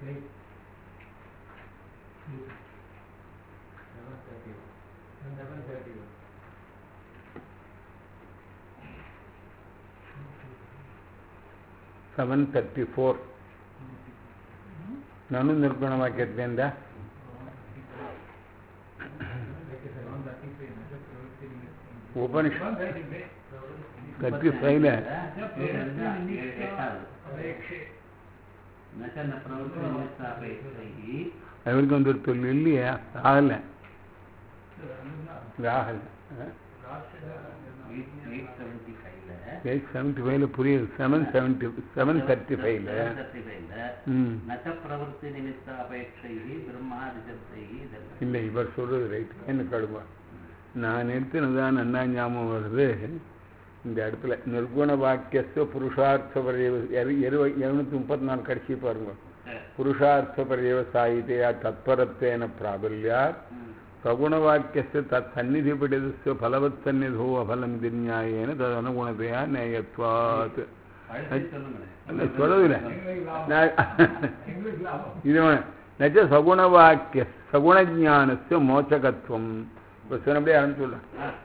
Seven thirty four ನಾನು ನಿರ್ಗುಣವಾಕ್ಯದಿಂದ Upanishad thirty ಫೈವ್ல அவருக்கு வந்து ஒரு தொழில் இல்லையா ஆகல ஆகல எயிட் செவன்டி ஃபைவ்ல புரியுது செவன் செவன்டி செவன் தேர்ட்டி ஃபைவ்ல ம் நச்ச பிரவருத்தி நிமித்த அபேட்சை பிரம்மாதிசத்தை இல்லை இவர் சொல்றது ரைட் என்ன கடுமா நான் நிறுத்தினதான் நன்னா ஞாபகம் வருது இந்த இடத்துல நிர்குண வாக்கியஸ்த புருஷார்த்த இருநூத்தி முப்பத்தி நாலு கடைசி பாருங்க புருஷார்த்த பரியவசாயிதையா தத்பரத்தேன பிராபல்யாத் சகுணவாக்கியஸ்ய தத் சந்நிதிபடிதஸ்ய பலவத் சந்நிதோ அபலம் தின்யாயேன தது அனுகுணதையா நேயத்வாத் அல்ல சொல்லதில்லை இது நச்ச சகுணவாக்கிய சகுணஜானஸ்ய மோச்சகத்துவம் இப்போ சொன்னபடியே ஆரம்பிச்சுள்ள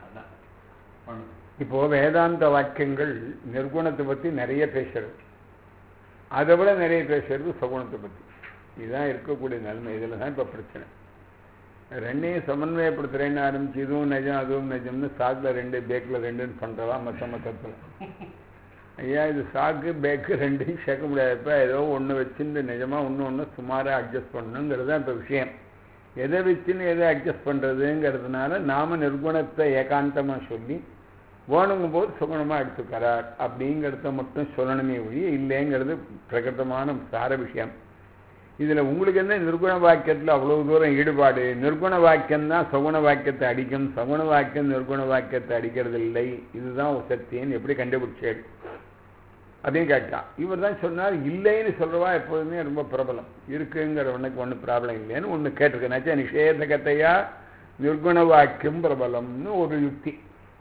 இப்போ வேதாந்த வாக்கியங்கள் நிர்குணத்தை பற்றி நிறைய பேசுறது அதை விட நிறைய பேசுறது சகுணத்தை பற்றி இதுதான் இருக்கக்கூடிய நிலைமை இதில் தான் இப்போ பிரச்சனை ரெண்டையும் சமன்வயப்படுத்துறேன்னு ஆரம்பிச்சு இதுவும் நிஜம் அதுவும் நிஜம்னு சாக்கில் ரெண்டு பேக்கில் ரெண்டுன்னு பண்ணுறதா மற்ற மொத்தத்தில் ஐயா இது சாக்கு பேக்கு ரெண்டையும் சேர்க்க முடியாதப்ப ஏதோ ஒன்று வச்சுட்டு நிஜமாக ஒன்று ஒன்று சுமாராக அட்ஜஸ்ட் பண்ணணுங்கிறது தான் இப்போ விஷயம் எதை வச்சுன்னு எதை அட்ஜஸ்ட் பண்ணுறதுங்கிறதுனால நாம நிர்குணத்தை ஏகாந்தமாக சொல்லி வேணுங்கும் போது சுகுணமாக எடுத்துக்கிறார் அப்படிங்கிறத மட்டும் சொல்லணுமே ஒழிய இல்லைங்கிறது பிரகடமான சார விஷயம் இதில் உங்களுக்கு என்ன நிர்குண வாக்கியத்தில் அவ்வளோ தூரம் ஈடுபாடு நிர்குண வாக்கியம்தான் சகுண வாக்கியத்தை அடிக்கும் சகுண வாக்கியம் நிர்குண வாக்கியத்தை அடிக்கிறது இல்லை இதுதான் சத்தியன்னு எப்படி கண்டுபிடிச்சேன் அப்படின்னு கேட்டான் இவர் தான் சொன்னார் இல்லைன்னு சொல்றவா எப்போதுமே ரொம்ப பிரபலம் இருக்குங்கிறவனுக்கு ஒன்றும் ப்ராப்ளம் இல்லைன்னு ஒன்று கேட்டிருக்கேனாச்சா நிஷேதகத்தையா நிர்குண வாக்கியம் பிரபலம்னு ஒரு யுக்தி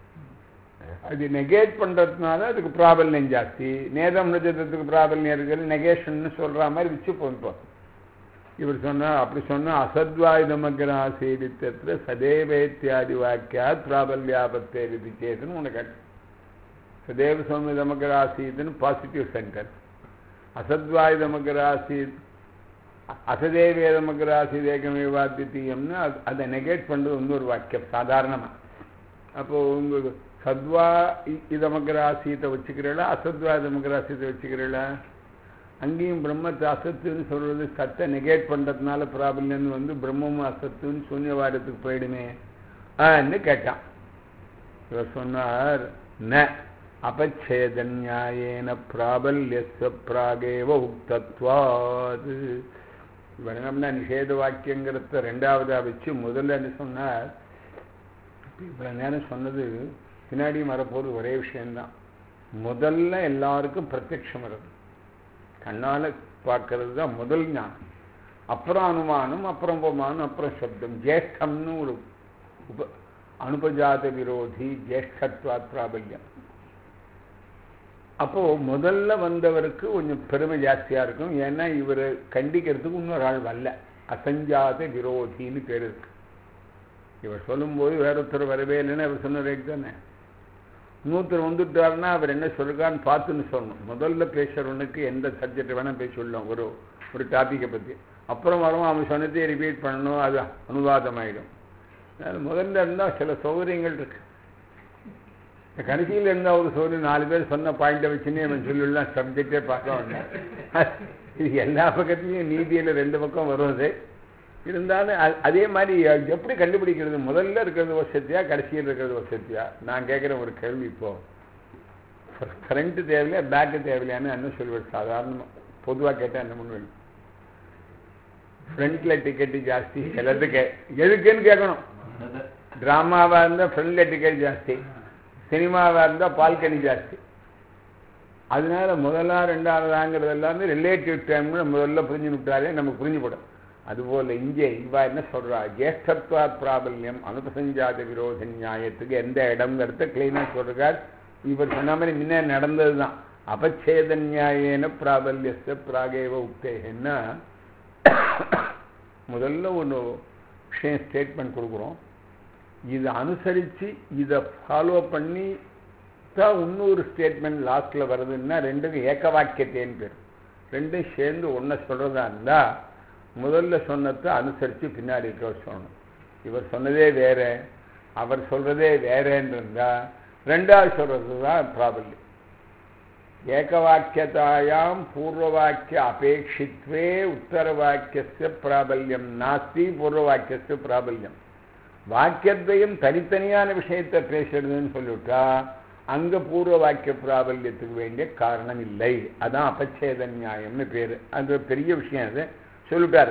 அது நெகேட் பண்ணுறதுனால அதுக்கு ப்ராபல்யம் ஜாஸ்தி நேதம் நிஜத்துக்கு ப்ராபல்யம் இருக்குது நெகேஷன்னு சொல்கிற மாதிரி வச்சு போகும் இவர் சொன்னார் அப்படி சொன்னால் அசத்வாயுதமகிராசீடித்தத்தில் சதேவேத்தியாதி வாக்கியாத் பிராபல்யாபத்தே விதி சேதுன்னு உனக்கு கேட்டு சதேவ சௌமிதமகராசீதுன்னு பாசிட்டிவ் சென்டென்ஸ் அசத்வாயுதமகராசீத் அசதேவேதமகராசீத் ஏகமேவாத்தியம்னு அதை நெகேட் பண்ணுறது இன்னொரு வாக்கியம் சாதாரணமாக அப்போது உங்களுக்கு சத்வா இதமகராசீத்தை வச்சுக்கிறீங்களா அசத்வா இதமகராசீத்தை வச்சுக்கிறீங்களா அங்கேயும் பிரம்மத்தை அசத்துன்னு சொல்றது சத்தை நெகேட் பண்ணுறதுனால ப்ராப்ளம்னு வந்து பிரம்மமும் அசத்துன்னு சூன்யவாதத்துக்கு போயிடுமே ஆன்னு கேட்டான் இவர் சொன்னார் ந அபச்சேதன்யாயேன பிராபல்யஸ்வ பிராகேவ உக்தத்வாது இவர் என்ன நிஷேத வாக்கியங்கிறத ரெண்டாவதாக வச்சு முதல்ல என்ன சொன்னார் இவ்வளோ நேரம் சொன்னது பின்னாடியும் வரப்போது ஒரே விஷயம்தான் முதல்ல எல்லாருக்கும் பிரத்யட்சம் வருது கண்ணால் பார்க்கறது தான் முதல் ஞானம் அப்புறம் அனுமானம் அப்புறம் உபமானம் அப்புறம் சப்தம் ஜேஷ்டம்னு ஒரு உப அனுபஜாத விரோதி ஜேஷ்டத்வாத் பிராபல்யம் அப்போ முதல்ல வந்தவருக்கு கொஞ்சம் பெருமை ஜாஸ்தியா இருக்கும் ஏன்னா இவர் கண்டிக்கிறதுக்கு இன்னொரு ஆள் வரல அசஞ்சாத விரோதின்னு பேர் இருக்கு இவர் சொல்லும்போது வேறொருத்தர் வரவே இல்லைன்னு அவர் சொன்ன ரேட் தானே இன்னொருத்தர் வந்துட்டாருன்னா அவர் என்ன சொல்றான்னு பார்த்துன்னு சொல்லணும் முதல்ல பேசுறவனுக்கு எந்த சப்ஜெக்ட் வேணால் பேசி சொல்லலாம் ஒரு ஒரு டாப்பிக்கை பற்றி அப்புறம் வரவும் அவன் சொன்னதே ரிப்பீட் பண்ணணும் அது அனுவாதம் ஆகிடும் அதனால் முதல்ல இருந்தால் சில சௌகரியங்கள் இருக்கு கடைசியில் இருந்தால் ஒரு சௌகரியம் நாலு பேர் சொன்ன பாயிண்டை வச்சுன்னே அவன் சொல்லிடலாம் சப்ஜெக்டே பார்க்க வேண்டாம் இது எல்லா பக்கத்துலையும் நீதியில் ரெண்டு பக்கம் வருவது இருந்தாலும் அதே மாதிரி எப்படி கண்டுபிடிக்கிறது முதல்ல இருக்கிறது வசதியா கடைசியில் இருக்கிறது வசதியா நான் கேட்குற ஒரு கேள்வி இப்போ ஃப்ரண்ட்டு தேவையில்லையா பேக்கு தேவையில்லையான்னு என்ன சொல்லுவேன் சாதாரணமாக பொதுவாக கேட்டால் என்ன பண்ணுவேன் ஃப்ரண்ட்டில் டிக்கெட்டு ஜாஸ்தி எல்லாத்துக்கு எதுக்குன்னு கேட்கணும் ட்ராமாவாக இருந்தால் ஃப்ரண்ட்டில் டிக்கெட் ஜாஸ்தி சினிமாவாக இருந்தால் பால்கனி ஜாஸ்தி அதனால முதலா ரெண்டாவதாங்கிறது எல்லாமே ரிலேட்டிவ் டைம்னு முதல்ல புரிஞ்சு விட்டாலே நமக்கு புரிஞ்சுப்படும் அதுபோல் இங்கே இவா என்ன சொல்றா ஜேஷ்டத்வா பிராபல்யம் அனுபசஞ்சாத விரோத நியாயத்துக்கு எந்த இடம்ங்கிறத கிளீனாக சொல்றார் இவர் சொன்ன மாதிரி முன்ன நடந்தது தான் அபச்சேத நியாயேன பிராபல்யஸ்த பிராகேவ உக்தேன்னா முதல்ல ஒன்று விஷயம் ஸ்டேட்மெண்ட் கொடுக்குறோம் இதை அனுசரித்து இதை ஃபாலோ பண்ணி தான் இன்னொரு ஸ்டேட்மெண்ட் லாஸ்ட்டில் வருதுன்னா ரெண்டுக்கும் ஏக்க வாக்கியத்தேன்னு பேர் ரெண்டும் சேர்ந்து ஒன்றை சொல்கிறதா இருந்தால் முதல்ல சொன்னதை அனுசரித்து பின்னாடி இருக்கிறவர் சொல்லணும் இவர் சொன்னதே வேற அவர் சொல்கிறதே வேறேன்னு இருந்தால் ரெண்டாவது சொல்கிறது தான் ப்ராபல்யம் ஏகவாக்கியதாயாம் பூர்வவாக்கிய அபேட்சித்வே உத்தரவாக்கியஸ்ய பிராபல்யம் நாஸ்தி பூர்வவாக்கியஸ்ய பிராபல்யம் வாக்கியத்தையும் தனித்தனியான விஷயத்தை பேசுறதுன்னு சொல்லிவிட்டா அங்க பூர்வ வாக்கிய பிராபல்யத்துக்கு வேண்டிய காரணம் இல்லை அதான் அபச்சேத நியாயம்னு பேரு அது பெரிய விஷயம் அது சொல்லிட்டாரு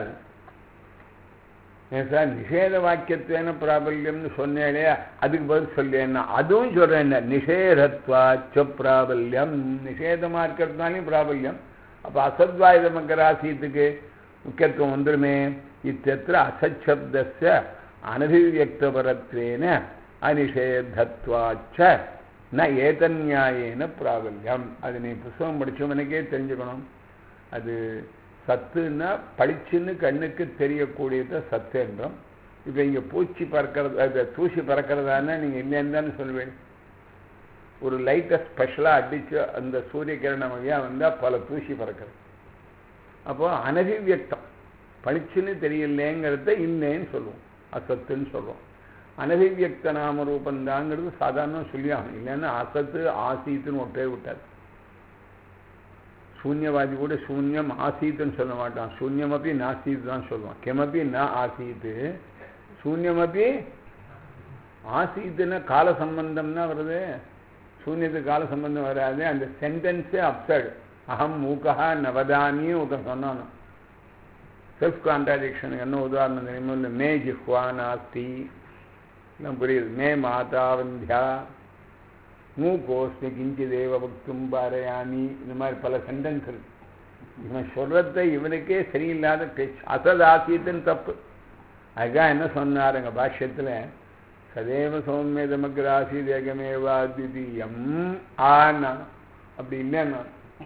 ஏன் சார் நிஷேத வாக்கியத்தேன பிராபல்யம்னு சொன்னேனே அதுக்கு பதில் சொல்லேன்னா அதுவும் சொல்றேன் நிஷேதத்வாச்ச பிராபல்யம் நிஷேதமா இருக்கிறதுனாலையும் பிராபல்யம் அப்ப அசத்வாயுத மக்கராசீத்துக்கு முக்கியத்துவம் வந்துருமே இத்தியத்திர அசச்சப்தஸ்ய அனபிவியக்தபரத்வேன அனிஷேதத்வாச்ச ந ஏதன்யாயேன பிராபல்யம் அது நீ புஸ்தகம் படிச்சவனுக்கே தெரிஞ்சுக்கணும் அது சத்துன்னா பளிச்சுன்னு கண்ணுக்கு தெரியக்கூடியத சத்து என்றும் இப்போ இங்கே பூச்சி பறக்கிறது அது தூசி பறக்கிறதானா நீங்கள் இல்லைன்னு தானே சொல்வேன் ஒரு லைட்டை ஸ்பெஷலாக அடித்து அந்த சூரிய கிரணம் வழியாக வந்தால் பல தூசி பறக்கிறது அப்போ அனபிவியக்தம் பளிச்சுன்னு தெரியலேங்கிறத இல்லைன்னு சொல்லுவோம் அசத்துன்னு சொல்லுவோம் அனபிவியக்த நாம ரூபந்தாங்கிறது சாதாரண சொல்லி ஆகும் இல்லைன்னா அசத்து ஆசீத்துன்னு ஒட்டே விட்டார் சூன்யவாதி கூட சூன்யம் ஆசீத்துன்னு சொல்ல மாட்டான் சூன்யமப்பி நாசீத்து தான் சொல்லுவான் கெமப்பி ந ஆசீத்து சூன்யமப்பி ஆசீத்துன்னா கால சம்பந்தம்னா வருது சூன்யத்துக்கு கால சம்பந்தம் வராது அந்த சென்டென்ஸே அப்சர்டு அகம் மூக்கா நவதானி ஒருத்தன் சொன்னானோ செல்ஃப் கான்ட்ராடிக்ஷனுக்கு என்ன உதாரணம் தெரியுமோ இந்த மே ஜிஹ்வா நாஸ்தி எல்லாம் புரியுது மே மாதா வந்தியா மூக்கோஸ்மி கிஞ்சி தேவ பக்தும் பாரயாமி இந்த மாதிரி பல சென்டென்ஸ் இவன் சொல்றத இவனுக்கே சரியில்லாத பேச்சு அசதாசியத்தின் தப்பு அதுக்காக என்ன சொன்னார் எங்க பாஷ்யத்தில் சதேவ சௌமியதமக்கு ராசி தேகமேவா திதீயம் ஆனா அப்படி இல்லைன்னா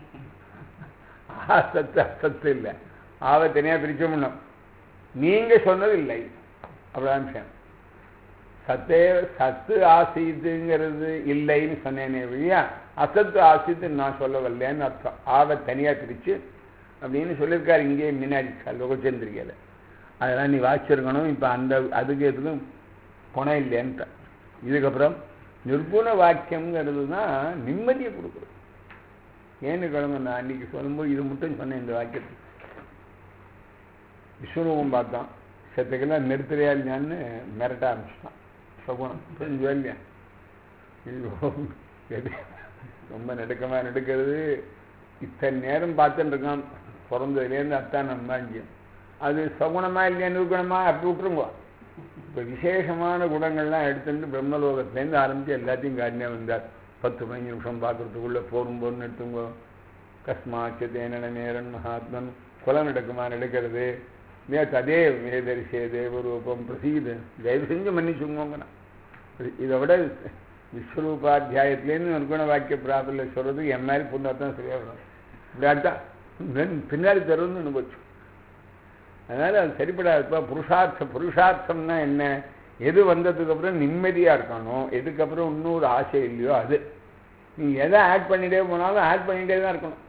அசத்து அசத்து இல்லை ஆவை தனியாக பிரிச்சு முடியும் நீங்க சொன்னது இல்லை அப்படிதான் விஷயம் சத்தே சத்து ஆசீத்துங்கிறது இல்லைன்னு சொன்னேனே வழியா அசத்து ஆசித்து நான் சொல்ல வரலன்னு அர்த்தம் ஆவை தனியாக பிரித்து அப்படின்னு சொல்லியிருக்காரு இங்கே முன்னாடி லோகச்சந்திரிகையில் அதெல்லாம் நீ வாசிச்சிருக்கணும் இப்போ அந்த அதுக்கு எதுக்கும் குணம் இல்லைன்ட்ட இதுக்கப்புறம் நிர்குண வாக்கியம்ங்கிறது தான் நிம்மதியை கொடுக்குறது ஏன்னு கிழமை நான் அன்னைக்கு சொல்லும்போது இது மட்டும் சொன்னேன் இந்த வாக்கியத்துக்கு விஸ்வரூபம் பார்த்தான் செத்துக்கெல்லாம் நிறுத்துறியா இல்லையான்னு மிரட்ட ஆரம்பிச்சிட்டான் சகுனம் புரிஞ்சு இல்லையா ரொம்ப நெடுக்கமாக நெடுக்கிறது இத்தனை நேரம் பார்த்துட்டு இருக்கான் பிறந்ததுலேருந்து அத்தான் நம்பாஞ்சியம் அது சகுணமா இல்லையா நிர்குணமா அப்படி விட்டுருங்க இப்போ விசேஷமான குணங்கள்லாம் எடுத்துட்டு பிரம்மலோகத்துலேருந்து ஆரம்பித்து எல்லாத்தையும் காட்டினே வந்தார் பத்து பதினஞ்சு நிமிஷம் பார்க்கறதுக்குள்ளே போரும் போர்னு எடுத்துங்கோ கஸ்மாச்சு தேனன நேரன் மகாத்மன் கொலை நடக்குமா நடக்கிறது ததே வேதரிசே தேவரூபம் பிரசீது தயவு செஞ்சு மன்னிச்சுங்கோங்கண்ணா இதை விட விஸ்வரூபாத்தியாயத்துலேருந்து நிர்குண வாக்கிய பிராபில் சொல்கிறது என் மாதிரி புண்ணா தான் சரியாக வரும் இப்படியாத்தான் பின்னாடி தரும்னு போச்சு அதனால் அது சரிப்படாதுப்பா புருஷார்த்தம் புருஷார்த்தம்னா என்ன எது வந்ததுக்கப்புறம் நிம்மதியாக இருக்கணும் எதுக்கப்புறம் இன்னொரு ஆசை இல்லையோ அது நீ எதை ஆட் பண்ணிட்டே போனாலும் ஆட் பண்ணிகிட்டே தான் இருக்கணும்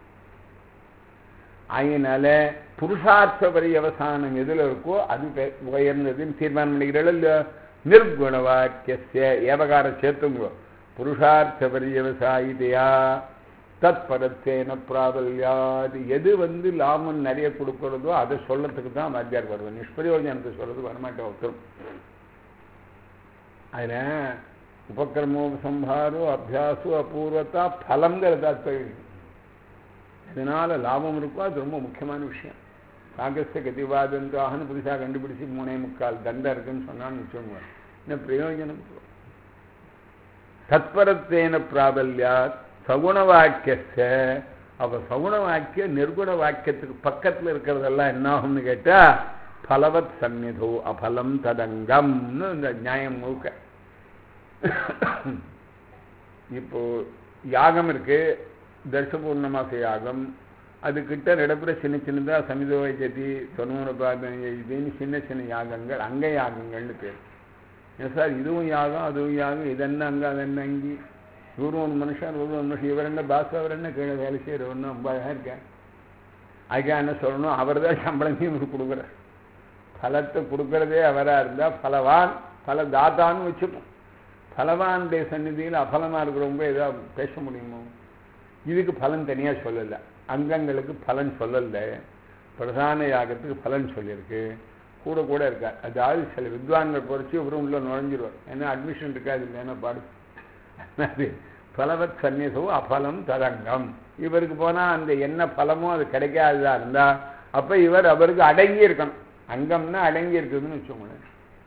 அதனால புருஷார்த்த பரியவசானம் எதில் இருக்கோ அது உயர்ந்ததுன்னு தீர்மானம் பண்ணிக்கிறீர்கள் இல்லையோ நிர்குண வாக்கிய ஏவகார சேர்த்துங்கோ புருஷார்த்த பரியவசாயிதையா தத் பதத்தேன பிராபல்யாது எது வந்து லாபம் நிறைய கொடுக்கறதோ அதை சொல்லத்துக்கு தான் வாத்தியார் வருவேன் நிஷ்பிரயோஜனத்தை சொல்றது வரமாட்டேன் ஒருத்தரும் அதில் உபக்கிரமோபசம்ஹாரோ அபியாசோ அபூர்வத்தா பலங்கிற தாத்பரியம் இதனால லாபம் இருக்கோ அது ரொம்ப முக்கியமான விஷயம் காங்கிரஸை கதிவாதந்தாகனு புதுசாக கண்டுபிடிச்சி மூணே முக்கால் தண்டை இருக்குன்னு சொன்னான்னு வச்சுக்கோங்க என்ன பிரயோஜனம் தத்பரத்தேன பிராபல்யா சகுண வாக்கிய அப்ப சகுண வாக்கிய நிர்குண வாக்கியத்துக்கு பக்கத்தில் இருக்கிறதெல்லாம் என்ன ஆகும்னு கேட்டா பலவத் சந்நிதோ அபலம் ததங்கம்னு இந்த நியாயம் முழுக்க இப்போ யாகம் இருக்கு தர்சபூர்ணமாச யாகம் அது கிட்ட இடப்புற சின்ன சின்னதாக சமித வைஜதி தொண்ணூறு இதுன்னு சின்ன சின்ன யாகங்கள் அங்க யாகங்கள்னு பேர் ஏன் சார் இதுவும் யாகம் அதுவும் யாகம் இது என்ன அங்கே அது என்ன அங்கி இவரும் ஒரு மனுஷன் இவரும் ஒரு மனுஷன் இவர் என்ன பாஸ் அவர் என்ன கீழே வேலை செய்கிறவன்னு ரொம்ப அழகாக இருக்கேன் அதுக்காக என்ன சொல்லணும் அவர் தான் சம்பளத்தையும் இவர் கொடுக்குறார் பலத்தை கொடுக்கறதே அவராக இருந்தால் பலவான் பல தாத்தான்னு வச்சுப்போம் பலவானுடைய சந்நிதியில் அபலமாக இருக்கிறவங்க ஏதாவது பேச முடியுமோ இதுக்கு பலன் தனியாக சொல்லலை அங்கங்களுக்கு பலன் சொல்லலை பிரதான யாகத்துக்கு பலன் சொல்லியிருக்கு கூட கூட இருக்கார் அதாவது சில வித்வான்கள் குறைச்சி இவரும் உள்ள நுழைஞ்சிருவார் ஏன்னா அட்மிஷன் இருக்காது இல்லைன்னா பாடு அது பலவத் சந்நிசவும் அபலம் தரங்கம் இவருக்கு போனால் அந்த என்ன பலமோ அது கிடைக்காததா இருந்தால் அப்போ இவர் அவருக்கு அடங்கி இருக்கணும் அங்கம்னா அடங்கி இருக்குதுன்னு வச்சுக்கோங்களேன்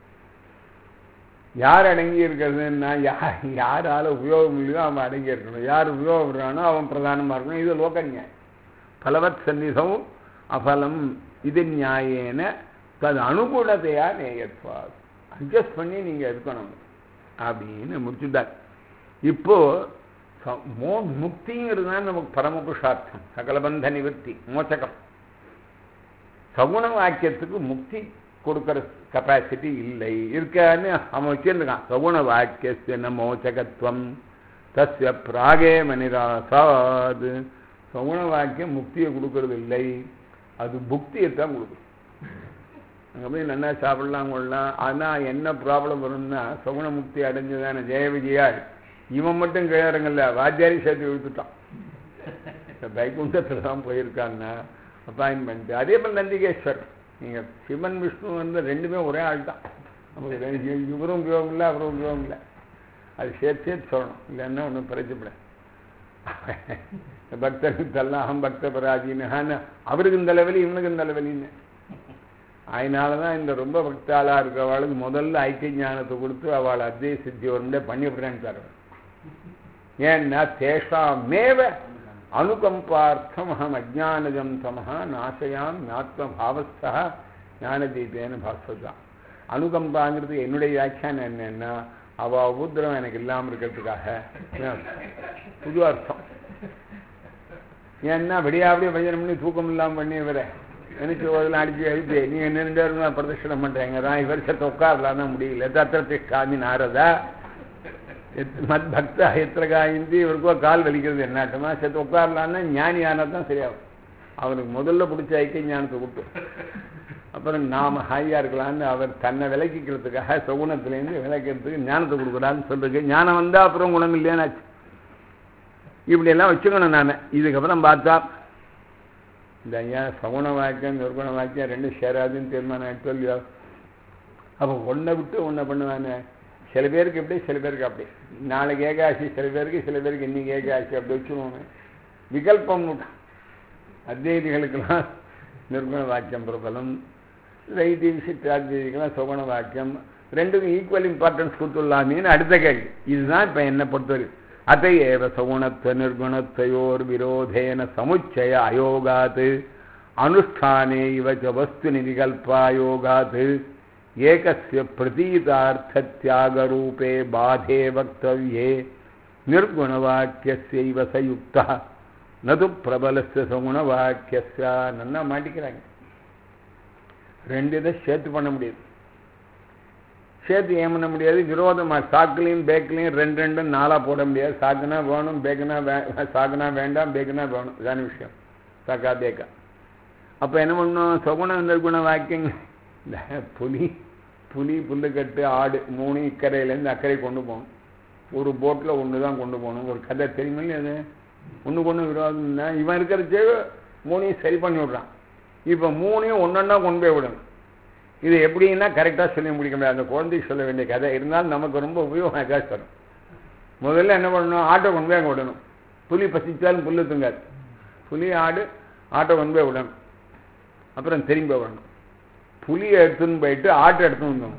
யார் அடங்கி இருக்கிறதுன்னா யார் யாரால உபயோகம் இல்லையோ அவன் அடங்கி இருக்கணும் யார் உபயோகப்படுறானோ அவன் பிரதானமாக இருக்கணும் இது லோக நியாயம் பலவத் சந்நிதம் அபலம் இது நியாயேன தது அனுகூலத்தையா நேயத்வா அட்ஜஸ்ட் பண்ணி நீங்கள் இருக்கணும் அப்படின்னு முடிச்சுட்டார் இப்போ மோ முக்திங்கிறது தான் நமக்கு பரமபுருஷார்த்தம் சகலபந்த நிவர்த்தி மோச்சகம் சகுண வாக்கியத்துக்கு முக்தி கொடுக்குற கெப்பாசிட்டி இல்லை இருக்கான்னு அவன் வச்சிருக்கான் சகுண வாக்கிய மோச்சகத்துவம் தஸ்ய பிராகே மனிராசாது சகுண வாக்கியம் முக்தியை கொடுக்கறது இல்லை அது புக்தியை தான் கொடுக்குது அங்கே போய் நல்லா சாப்பிடலாம் கொள்ளலாம் ஆனால் என்ன ப்ராப்ளம் வரும்னா சகுண முக்தி அடைஞ்சதான ஜெய விஜயா இவன் மட்டும் கிழறங்கல்ல வாத்தியாரி சேர்த்து இழுத்துட்டான் இந்த வைகுண்டத்தில் தான் போயிருக்காங்கன்னா அப்பாயின்மெண்ட் அதே போல் நந்திகேஸ்வர் நீங்கள் சிவன் விஷ்ணு வந்து ரெண்டுமே ஒரே ஆள் தான் நமக்கு இவரும் உபயோகம் இல்லை அவரும் உபயோகம் இல்லை அது சேர்த்து சேர்த்து சொல்லணும் இல்லைன்னா ஒன்றும் பிரச்சனை பக்தருக்கு தல்லாம் அகம் பக்த பராஜின்னு அவருக்கு இந்த லெவலி இவனுக்கு இந்த லெவலின்னு அதனால தான் இந்த ரொம்ப பக்தாளாக இருக்கிறவாளுக்கு முதல்ல ஐக்கிய ஞானத்தை கொடுத்து அவள் அத்திய சித்தி ஒருண்டே பண்ணிவிடுறேன்னு தருவேன் ஏன்னா தேஷாமேவ அனுகம்பார்த்தம் அகம் அஜானஜம் தமஹா நாசயாம் ஆத்ம பாவஸ்தா ஞானதீபேன பாஸ்வதான் அனுகம்பாங்கிறது என்னுடைய வியாக்கியானம் என்னன்னா அவ உபதிரவம் எனக்கு இல்லாமல் இருக்கிறதுக்காக புது அர்த்தம் ஏன்னா விடியாவிடிய பஞ்சனம் பண்ணி தூக்கம் இல்லாமல் பண்ணி இவரை எனக்கு ஒரு அடிச்சு எழுத்து நீ என்ன ரெண்டு பேரும் பிரதட்சணம் பண்ணுறேங்க தான் இவர் சத்த உட்காரலாம் தான் முடியல தத்திர காமி நாரதா மத் பக்தா எத்திர காய்ந்து இவருக்கோ கால் வலிக்கிறது என்னாட்டமா செத்து உட்காரலான்னா ஞானி ஆனால் தான் சரியாகும் அவனுக்கு முதல்ல பிடிச்ச ஐக்கிய ஞானத்தை விட்டு அப்புறம் நாம் ஹாயாக இருக்கலான்னு அவர் தன்னை விளக்கிக்கிறதுக்காக சகுனத்துலேருந்து விளக்கிறதுக்கு ஞானத்தை கொடுக்குறான்னு சொல்லிருக்கு ஞானம் வந்தால் அப்புறம் குணம் இல்லையானாச்சு இப்படியெல்லாம் வச்சுக்கணும் நான் இதுக்கப்புறம் பார்த்தா இந்த ஐயா சகுன வாக்கியம் நிர்குண வாக்கியம் ரெண்டும் சேராதுன்னு தீர்மானம் எடுத்து இல்லையோ அப்போ ஒன்றை விட்டு ஒன்றை பண்ணுவானே சில பேருக்கு எப்படி சில பேருக்கு அப்படி நாளைக்கு ஏகாசி சில பேருக்கு சில பேருக்கு இன்னைக்கு ஏகாசி அப்படி வச்சுருவோமே விகல்பம் விட்டான் அத்வைதிகளுக்கெல்லாம் நிர்குண வாக்கியம் பிரபலம் வைத்தி விசிஷ்டாத்வைதிகெல்லாம் சுகுண வாக்கியம் ரெண்டுக்கும் ஈக்குவல் இம்பார்ட்டன்ஸ் கொடுத்துடலாமேன்னு அடுத்த கேள்வி இதுதான் இப்போ என்ன பொறுத்தவரை அத்தையேவ சகுணத்துவ நிர்குணத்தையோர் விரோதேன சமுச்சய அயோகாத் அனுஷ்டானே இவச்ச வஸ்து நிவிகல்பாயோகாத் ஏகஸ்ய பிரதீதார்த்தத்யாகரூபே பாதே வக்தவ்யே நிர்குணவாக்கியஸ்யைவ சயுக்தா நது பிரபலஸ்ய சகுணவாக்கியஸ்யா நல்லா மாட்டிக்கிறாங்க ரெண்டு இதை சேர்த்து பண்ண முடியாது சேர்த்து ஏன் பண்ண முடியாது விரோதமாக சாக்குலையும் பேக்லையும் ரெண்டு ரெண்டும் நாளாக போட முடியாது சாக்குனா வேணும் பேக்குனா வே சாக்குனா வேண்டாம் பேக்குனா வேணும் இதான விஷயம் சாக்கா பேக்கா அப்போ என்ன பண்ணணும் சகுண நிர்குண வாக்கியங்க இந்த புலி புலி புல்லுக்கட்டு ஆடு மூணு இக்கரையிலேருந்து அக்கறை கொண்டு போகணும் ஒரு போட்டில் ஒன்று தான் கொண்டு போகணும் ஒரு கதை தெரியுமில்ல அது ஒன்று கொண்டு விரோதம்னா இவன் இருக்கிறச்சே மூணையும் சரி பண்ணி விட்றான் இப்போ மூணையும் ஒன்றொன்னா கொண்டு போய் விடணும் இது எப்படின்னா கரெக்டாக சொல்லி முடிக்க முடியாது அந்த குழந்தைக்கு சொல்ல வேண்டிய கதை இருந்தாலும் நமக்கு ரொம்ப உபயோகம் ஏதாச்சும் வரும் முதல்ல என்ன பண்ணணும் ஆட்டோ கொண்டு போய் அங்கே விடணும் புலி பசிச்சாலும் புல்லு தூங்காது புலி ஆடு ஆட்டோ கொண்டு போய் விடணும் அப்புறம் திரும்பி விடணும் புலியை எடுத்துன்னு போயிட்டு ஆட்டை எடுத்துன்னு வந்தோம்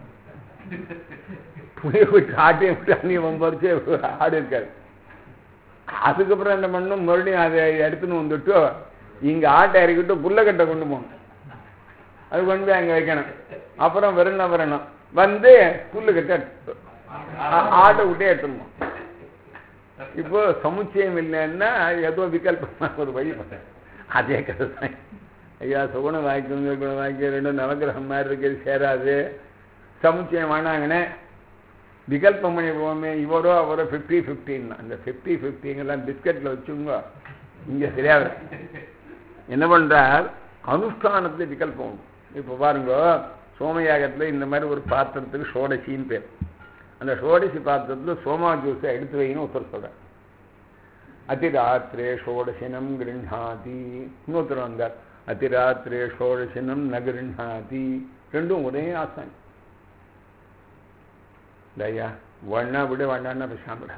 புளியை விட்டு ஆட்டையும் விட்டு அன்னையும் வம்பரிச்சு ஆடு இருக்காது அதுக்கப்புறம் என்ன பண்ணணும் மறுபடியும் அதை எடுத்துன்னு வந்துட்டு இங்கே ஆட்டை இறக்கிட்டு புல்லக்கட்டை கொண்டு போகணும் அது கொண்டு போய் அங்கே வைக்கணும் அப்புறம் வரணும் வரணும் வந்து புல்லுக்கட்டை ஆட்டை விட்டே எடுத்துடணும் இப்போ சமுச்சயம் இல்லைன்னா ஏதோ விகல்பமாக ஒரு வழி அதே கதை தான் ஐயா சுகுண வாக்கியம் நிர்குண வாக்கியம் ரெண்டும் நவகிரகம் மாதிரி இருக்கிறது சேராது சமுச்சயம் வேணாங்கண்ணே விகல்பம் பண்ணி போவோமே இவரோ அவரோ ஃபிஃப்டி ஃபிஃப்டின் அந்த ஃபிஃப்டி ஃபிஃப்டிங்கெல்லாம் பிஸ்கட்டில் வச்சுங்க இங்கே சரியாக என்ன பண்ணுறார் அனுஷ்டானத்தில் விகல்பம் உண்டு இப்போ பாருங்க சோமயாகத்தில் இந்த மாதிரி ஒரு பாத்திரத்துக்கு ஷோடசின்னு பேர் அந்த ஷோடசி பாத்திரத்தில் சோமா ஜூஸை எடுத்து வைன்னு ஒருத்தர் சொல்கிறார் அதிராத்திரே ஷோடசினம் கிருண்ணாதி இன்னொருத்தர் வந்தார் அதிராத்திரே ஷோடசினம் ந கிருண்ணாதி ரெண்டும் ஒரே ஆசான் ஐயா வண்ணா விட வண்ணான்னா பேசாம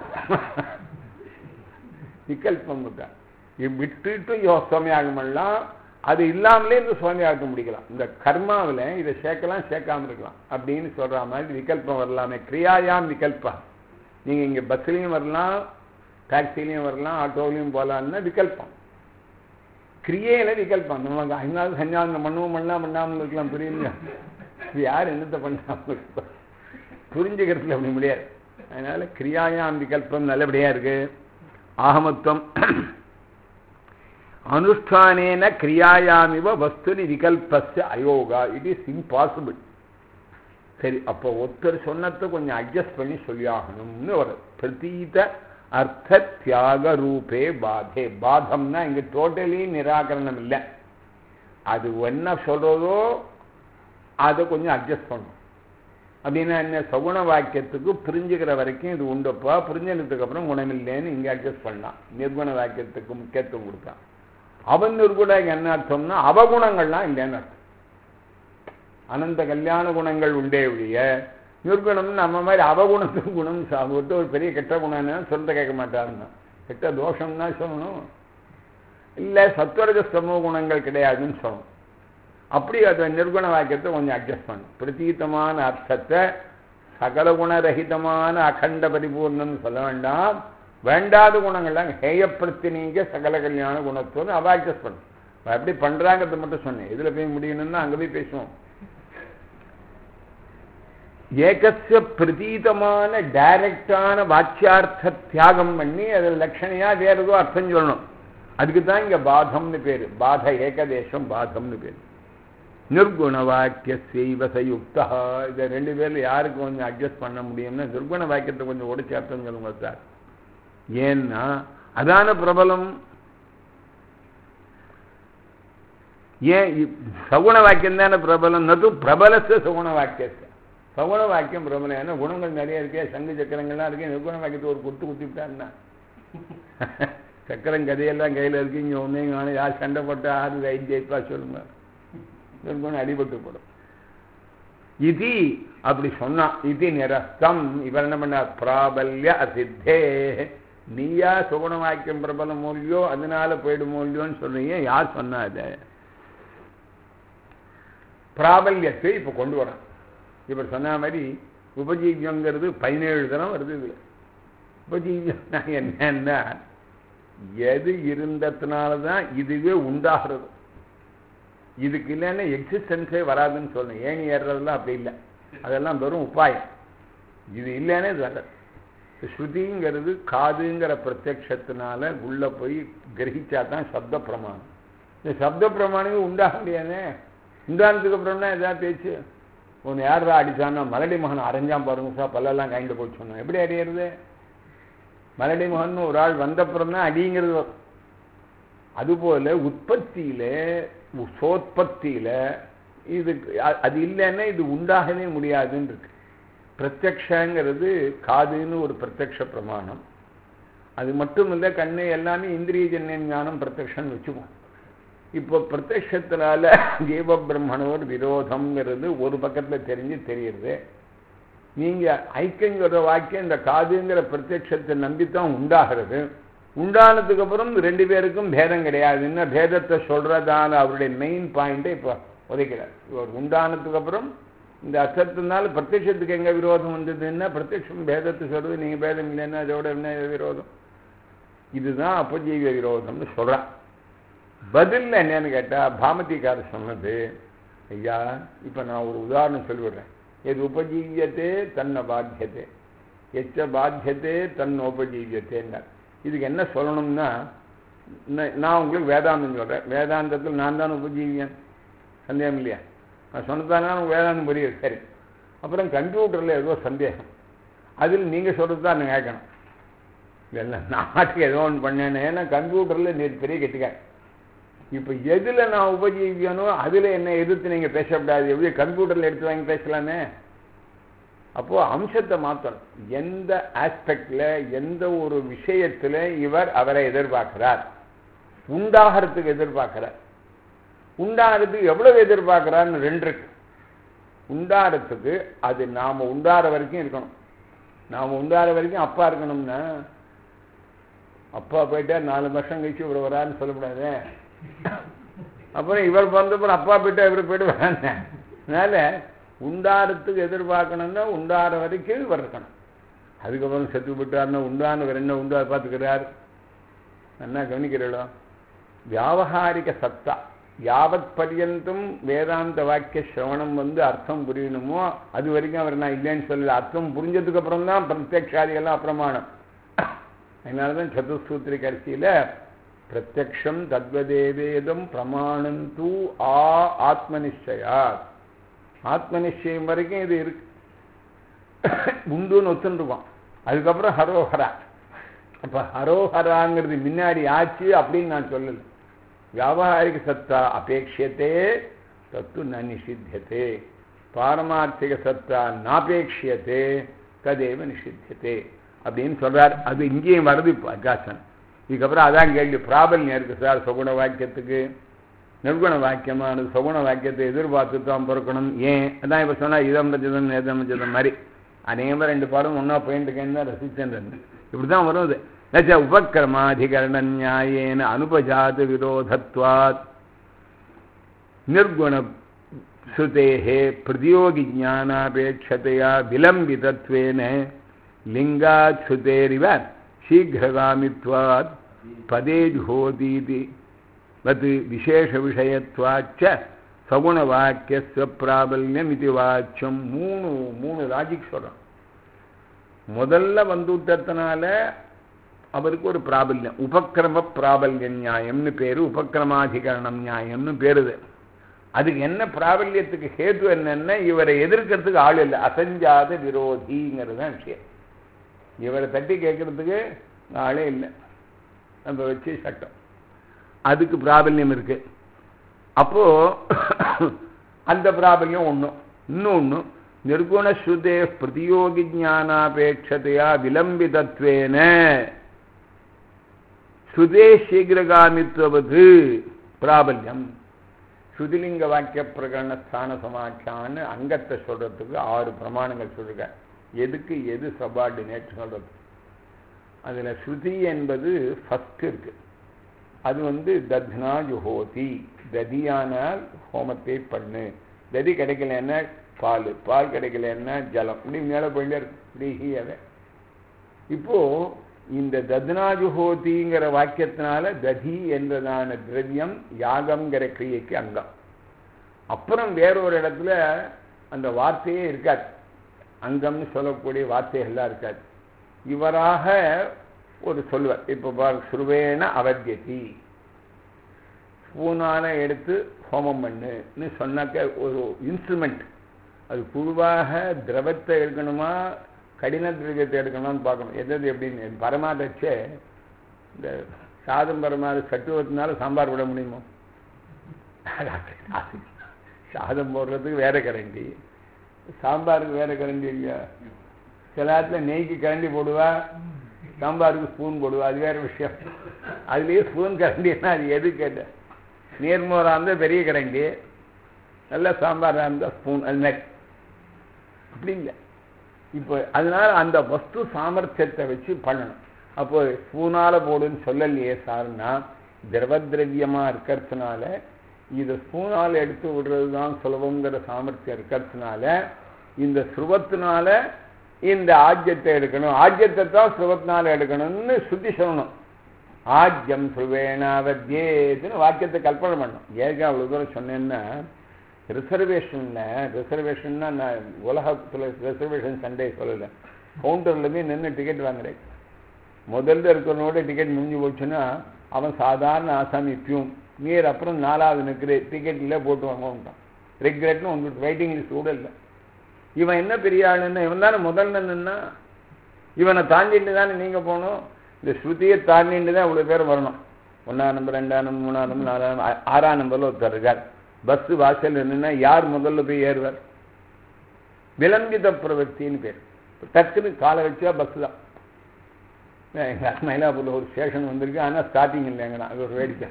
விகல்பம் விட்டா விட்டுட்டு யோ சுவாமியாகமெல்லாம் அது இல்லாமலே இந்த சுவாமியாகம் முடிக்கலாம் இந்த கர்மாவில் இதை சேர்க்கலாம் சேர்க்காம இருக்கலாம் அப்படின்னு சொல்ற மாதிரி விகல்பம் வரலாமே கிரியாயாம் விகல்பா நீங்க இங்க பஸ்லையும் வரலாம் டாக்ஸிலையும் வரலாம் ஆட்டோலையும் போகலான்னா விகல்பம் கிரியையில விகல்பம் நம்ம ஐநாள் சஞ்சாந்தம் பண்ணுவோம் பண்ணலாம் பண்ணாமல் இருக்கலாம் புரியுங்க இது யார் என்னத்தை பண்ணாமல் இருப்போம் புரிஞ்சுக்கிறதுல அப்படி முடியாது அதனால கிரியாயாம் விகல்பம் நல்லபடியா இருக்கு ஆகமத்துவம் அனுஷ்டானேன கிரியாயாமிவ வஸ்துனி விகல்பஸ்ய அயோகா இட் இஸ் இம்பாசிபிள் சரி அப்போ ஒருத்தர் சொன்னதை கொஞ்சம் அட்ஜஸ்ட் பண்ணி சொல்லியாகணும்னு ஒரு பிரதீத அர்த்த தியாக ரூபே பாதே பாதம்னா இங்க டோட்டலி நிராகரணம் இல்லை அது என்ன சொல்றதோ அதை கொஞ்சம் அட்ஜஸ்ட் பண்ணணும் அப்படின்னா என்ன சகுண வாக்கியத்துக்கு புரிஞ்சுக்கிற வரைக்கும் இது உண்டப்பா புரிஞ்சதுக்கு அப்புறம் குணமில்லைன்னு இங்கே அட்ஜஸ்ட் பண்ணலாம் நிர்குண வாக்கியத்துக்கு முக்கியத்துவம் கொடுத்தான் அவன் நிர்குண என்ன அர்த்தம்னா அவகுணங்கள்லாம் இல்லைன்னு அர்த்தம் அனந்த கல்யாண குணங்கள் உண்டே ஒழிய நிர்குணம் நம்ம மாதிரி அவகுணத்துக்கு குணம் சாப்பிட்டு ஒரு பெரிய கெட்ட குணம்னா சொல்ல கேட்க மாட்டாருன்னா கெட்ட தோஷம்னா சொல்லணும் இல்லை சத்வரஜ சமூக குணங்கள் கிடையாதுன்னு சொல்லணும் அப்படி அதை நிர்குண வாக்கியத்தை கொஞ்சம் அட்ஜஸ்ட் பண்ணும் பிரதீத்தமான அர்த்தத்தை சகல குணரகிதமான அகண்ட பரிபூர்ணம்னு சொல்ல வேண்டாம் வேண்டாத குணங்கள்லாம் ஹேயப்படுத்தி நீங்க சகல கல்யாண குணத்தோடு அவ அட்ஜஸ்ட் பண்ணும் எப்படி பண்றாங்கிறத மட்டும் சொன்னேன் இதுல போய் முடியணும்னா அங்க போய் பேசுவோம் ஏகசிய பிரதீதமான டைரக்டான வாக்கியார்த்த தியாகம் பண்ணி அதில் லட்சணையா வேற ஏதோ அர்த்தம் சொல்லணும் அதுக்கு தான் இங்க பாதம்னு பேரு பாத ஏகதேசம் பாதம்னு பேரு நிர்குண வாக்கிய செய்வசயுக்தா இதை ரெண்டு பேர்ல யாருக்கு கொஞ்சம் அட்ஜஸ்ட் பண்ண முடியும்னா நிர்குண வாக்கியத்தை கொஞ்சம் உடைச்சு அர்த்தம் சொல்லுங்க சார் ஏன்னா அதான பிரபலம் ஏன் சகுண வாக்கியம் தானே பிரபலம் நது பிரபலச சகுண வாக்கியத்தை சகுண வாக்கியம் பிரபலம் ஏன்னா குணங்கள் நிறைய இருக்கே சங்கு சக்கரங்கள்லாம் இருக்கே நிர்குண வாக்கியத்தை ஒரு குத்து குத்தி விட்டாருன்னா சக்கரம் கதையெல்லாம் கையில் இருக்கு இங்கே ஒன்றே காணும் யார் சண்டை போட்டா ஆறு ரைட் ஜெயிப்பா சொல்லுங்க நிர்குணம் அடிபட்டு போடும் இது அப்படி சொன்னான் இது நிரஸ்தம் இவர் என்ன பண்ண பிராபல்ய அசித்தே நீயா சுகுண வாக்கியம் பிரபலம் மூலியோ அதனால போயிடுமோ இல்லையோன்னு சொல்றீங்க யார் சொன்னா அது பிராபல்யத்தை இப்ப கொண்டு வரான் இவர் சொன்ன மாதிரி உபஜீவியங்கிறது பதினேழு தினம் வருது இதுல உபஜீவியம்னா என்னன்னா எது இருந்ததுனால தான் இதுவே உண்டாகிறது இதுக்கு இல்லைன்னா எக்ஸிஸ்டன்ஸே வராதுன்னு சொல்றேன் ஏணி ஏறுறதுலாம் அப்படி இல்லை அதெல்லாம் வெறும் உபாயம் இது இல்லைன்னே இது வராது ஸ்ருதிங்கிறது காதுங்கிற பிரத்யக்ஷத்தினால உள்ள போய் கிரகிச்சா தான் சப்த பிரமாணம் இந்த சப்த பிரமாணமே உண்டாக முடியாதே உண்டானதுக்கு அப்புறம்னா எதாவது பேச்சு ஒன்று யாரா அடிச்சான்னா மலடி மகன் அரைஞ்சான் பாருங்க சார் பல்லெல்லாம் கைண்டு போய் சொன்னோம் எப்படி அறியறது மலடி மகன் ஒரு ஆள் வந்தப்புறம் தான் அடிங்கிறது வரும் அதுபோல உற்பத்தியில சோத்பத்தியில இது அது இல்லைன்னா இது உண்டாகவே முடியாதுன்னு இருக்கு பிரத்யக்ஷங்கிறது காதுன்னு ஒரு பிரத்யக்ஷ பிரமாணம் அது மட்டும் இல்லை கண்ணு எல்லாமே இந்திரியஜன்ய ஞானம் பிரத்யக்ஷன்னு வச்சுக்குவோம் இப்போ பிரத்யக்ஷத்தினால ஜீவ பிரம்மணோர் விரோதம்ங்கிறது ஒரு பக்கத்தில் தெரிஞ்சு தெரியுது நீங்க ஐக்கியங்கிற வாக்கியம் இந்த காதுங்கிற பிரத்யக்ஷத்தை நம்பித்தான் உண்டாகிறது உண்டானதுக்கு அப்புறம் ரெண்டு பேருக்கும் பேதம் கிடையாதுன்னா பேதத்தை சொல்றதான அவருடைய மெயின் பாயிண்டை இப்போ உதைக்கிறார் இவர் உண்டானதுக்கு அப்புறம் இந்த அசத்தினால பிரத்யட்சத்துக்கு எங்க விரோதம் வந்ததுன்னா பிரத்யட்சம் பேதத்தை சொல்றது நீங்க பேதம் இல்லைன்னா அதோட என்ன விரோதம் இதுதான் அப்பஜீவ விரோதம்னு சொல்றான் பதில் என்னன்னு கேட்டா பாமதிக்காரர் சொன்னது ஐயா இப்ப நான் ஒரு உதாரணம் சொல்லிவிடுறேன் எது உபஜீவியத்தே தன்னை பாத்தியத்தை எச்ச பாத்தியத்தே தன் உபஜீவியத்தேன்னார் இதுக்கு என்ன சொல்லணும்னா ந- நான் உங்களுக்கு வேதாந்தம் சொல்கிறேன் வேதாந்தத்தில் நான் தான் உபஜீவியன் சந்தேகம் இல்லையா நான் சொன்னதானா உங்களுக்கு வேதாந்தம் புரியுது சரி அப்புறம் கம்ப்யூட்டரில் ஏதோ சந்தேகம் அதில் நீங்கள் சொல்கிறது தான் நான் கேட்கணும் இதெல்லாம் நாட்டுக்கு ஏதோ ஒன்று பண்ணேன்னு ஏன்னா கம்ப்யூட்டரில் நேற்று பெரிய கெட்டுக்க இப்போ எதில் நான் உபஜீவியனோ அதில் என்ன எதிர்த்து நீங்கள் பேசக்கூடாது எப்படி கம்ப்யூட்டரில் எடுத்து வாங்கி பேசலாமே அப்போது அம்சத்தை மாற்றணும் எந்த ஆஸ்பெக்டில் எந்த ஒரு விஷயத்தில் இவர் அவரை எதிர்பார்க்கிறார் உண்டாகிறதுக்கு எதிர்பார்க்கிறார் உண்டாகிறதுக்கு எவ்வளவு எதிர்பார்க்கிறார்னு ரெண்டு இருக்கு உண்டாகிறதுக்கு அது நாம் உண்டாற வரைக்கும் இருக்கணும் நாம் உண்டாற வரைக்கும் அப்பா இருக்கணும்னா அப்பா போயிட்டா நாலு வருஷம் கழிச்சு இவர் வரான்னு சொல்லக்கூடாது அப்புறம் இவர் பிறந்தப்பறம் அப்பா போயிட்டா இவர் போயிட்டு வராங்க அதனால உண்டாரத்துக்கு எதிர்பார்க்கணும்னா உண்டார வரைக்கும் இவர் இருக்கணும் அதுக்கப்புறம் செத்து விட்டார்னா உண்டானவர் என்ன உண்டா பார்த்துக்கிறார் என்ன கவனிக்கிறீங்களோ வியாவகாரிக சத்தா யாவத் பர்யந்தம் வேதாந்த வாக்கிய சிரவணம் வந்து அர்த்தம் புரியணுமோ அது வரைக்கும் அவர் நான் இல்லைன்னு சொல்லல அர்த்தம் புரிஞ்சதுக்கு அப்புறம் தான் பிரத்யக்ஷாதிகள்லாம் அப்பிரமாணம் அதனால தான் சதுசூத்திரி கடைசியில் பிரத்யக்ஷம் தத்வதேவேதம் பிரமாணம் தூ ஆ ஆத்மனிச்சயா ஆத்மனிச்சயம் வரைக்கும் இது இருக்கு உண்டுன்னு ஒத்துருக்கோம் அதுக்கப்புறம் ஹரோஹரா அப்போ ஹரோஹராங்கிறது முன்னாடி ஆச்சு அப்படின்னு நான் சொல்லலை வியாபாரிக சத்தா அபேட்சியத்தே தத்து ந நிஷித்தியத்தே பாரமார்த்திக சத்தா நாபேட்சியத்தே ததேவ நிஷித்தியத்தே அப்படின்னு சொல்றார் அது இங்கேயும் வருது இப்போ அகாசன் இதுக்கப்புறம் அதான் கேள்வி பிராபல்யம் இருக்கு சார் சகுண வாக்கியத்துக்கு நிர்குண வாக்கியமானது சகுண வாக்கியத்தை எதிர்பார்த்து தான் பிறக்கணும் ஏன் அதான் இப்போ சொன்னா இதம் ரஜதம் நேதம் ரஜதம் மாதிரி அநேகமாக ரெண்டு பாடம் ஒன்றா போயிட்டுருக்கேன்னு தான் ரசிச்சேன் இப்படி தான் வரும் இது நச்ச உபக்கிரமாதிகரண நியாயேன அனுபஜாத விரோதத்வாத் நிர்குண ஸ்ருதேஹே பிரதியோகி ஜானாபேட்சதையா விலம்பிதத்வேன லிங்காத் ஸ்ருதேரிவ சீக்கிரகாமித்வாத் பதே ஜுஹோதீதி வத் விசேஷ விஷயத்வாச்ச சகுண வாக்கிய பிராபல்யம் இது வாச்சியம் மூணு மூணு லாஜிக் சொல்கிறோம் முதல்ல வந்துட்டத்தினால அவருக்கு ஒரு பிராபல்யம் உபக்கிரம பிராபல்ய நியாயம்னு பேரு உபக்கிரமாதிகரணம் நியாயம்னு பேருது அதுக்கு என்ன பிராபல்யத்துக்கு ஹேத்து என்னன்னா இவரை எதிர்க்கிறதுக்கு ஆள் இல்லை அசஞ்சாத விரோதிங்கிறது தான் விஷயம் இவரை தட்டி கேட்கறதுக்கு ஆளே இல்லை நம்ம வச்சு சட்டம் அதுக்கு பிராபல்யம் இருக்கு அப்போ அந்த பிராபல்யம் ஒன்றும் இன்னொன்று நிர்குணஸ்ருதே பிரதியோகி ஜானாபேட்சதையா விலம்பிதத்வேன ஸ்ருதே சீக்கிரகாமித்துவது பிராபல்யம் ஸ்ருதிலிங்க வாக்கிய பிரகரண ஸ்தான சமாச்சான்னு அங்கத்தை சொல்றதுக்கு ஆறு பிரமாணங்கள் சொல்லுங்க எதுக்கு எது சபார்டினேட் சொல்றது அதுல ஸ்ருதி என்பது ஃபர்ஸ்ட் இருக்கு அது வந்து தத்னா ஜுஹோதி ததியானால் ஹோமத்தை பண்ணு ததி கிடைக்கலன்னா பால் பால் கிடைக்கலன்னா ஜலம் இப்படி மேலே போயிட்டே இருக்கும் இப்படி ஹீயவே இப்போ இந்த தத்னாஜுஹோதிங்கிற வாக்கியத்தினால ததி என்றதான திரவியம் யாகம்ங்கிற கிரியைக்கு அங்கம் அப்புறம் வேறொரு இடத்துல அந்த வார்த்தையே இருக்காது அங்கம்னு சொல்லக்கூடிய வார்த்தைகள்லாம் இருக்காது இவராக ஒரு சொல்லுவார் இப்போ பார் சுருவேன அவத்தியதி ஸ்பூனால எடுத்து ஹோமம் பண்ணுன்னு சொன்னாக்க ஒரு இன்ஸ்ட்ருமெண்ட் அது புழுவாக திரவத்தை எடுக்கணுமா கடின திரவியத்தை எடுக்கணும்னு பார்க்கணும் எது எது எப்படின்னு பரமாதச்சே இந்த சாதம் பரமாத சட்டுவத்தினால சாம்பார் விட முடியுமோ சாதம் போடுறதுக்கு வேற கரண்டி சாம்பாருக்கு வேற கரண்டி இல்லையா சில இடத்துல நெய்க்கு கரண்டி போடுவா சாம்பாருக்கு ஸ்பூன் போடுவா அது வேற விஷயம் அதுலேயே ஸ்பூன் கரண்டின்னா அது எது கேட்ட நீர்மோராக இருந்தால் பெரிய கரண்டி நல்ல சாம்பாராக இருந்தால் ஸ்பூன் அது மாதிரி அப்படி இல்லை இப்போ அதனால அந்த வஸ்து சாமர்த்தியத்தை வச்சு பண்ணணும் அப்போ ஸ்பூனால போடுன்னு சொல்லலையே சார்னா திரவதிரவியமாக இருக்கிறதுனால இதை ஸ்பூனால் எடுத்து விடுறது தான் சுலபங்கிற சாமர்த்தியம் இருக்கிறதுனால இந்த ஸ்ருவத்தினால இந்த ஆஜ்யத்தை எடுக்கணும் ஆஜ்யத்தை தான் ஸ்ருவத்தினால எடுக்கணும்னு சுத்தி சொல்லணும் ஆஜ்யம் சுவேனாவத்யேதுன்னு வாக்கியத்தை கல்பனை பண்ணணும் ஏற்க அவ்வளோ தூரம் சொன்னேன்னா ரிசர்வேஷனில் ரிசர்வேஷன்னா நான் உலகத்தில் ரிசர்வேஷன் சண்டே சொல்லலை கவுண்டரில் போய் நின்று டிக்கெட் வாங்குறேன் முதல்ல இருக்கிறவனோட டிக்கெட் முடிஞ்சு போச்சுன்னா அவன் சாதாரண ஆசாமி பியூன் நீர் அப்புறம் நாலாவது நிற்கிற டிக்கெட்டில் போட்டு வாங்கன்ட்டான் ரெக்ரெட்னு உங்களுக்கு வெயிட்டிங் லிஸ்ட் கூட இல்லை இவன் என்ன பெரிய ஆளுன்னு இவன் தானே முதல்ல நின்னா இவனை தாண்டிட்டு தானே நீங்கள் போகணும் இந்த ஸ்ருதியை தாண்டிட்டு தான் இவ்வளோ பேர் வரணும் ஒன்றாம் நம்பர் ரெண்டாம் நம்பர் மூணாம் நம்பர் நாலாம் நம்பர் ஆ- ஆறாம் நம்பரில் ஒருத்தர் இருக்கார் பஸ்ஸு வாசல் நின்னா யார் முதல்ல போய் ஏறுவார் விலம்பித பிரவர்த்தின்னு பேர் டக்குன்னு காலை வச்சா பஸ் தான் எங்கள் மயிலாப்பூரில் ஒரு ஸ்டேஷன் வந்திருக்கு ஆனால் ஸ்டார்டிங் இல்லைங்கண்ணா அது ஒரு வேடிக்கை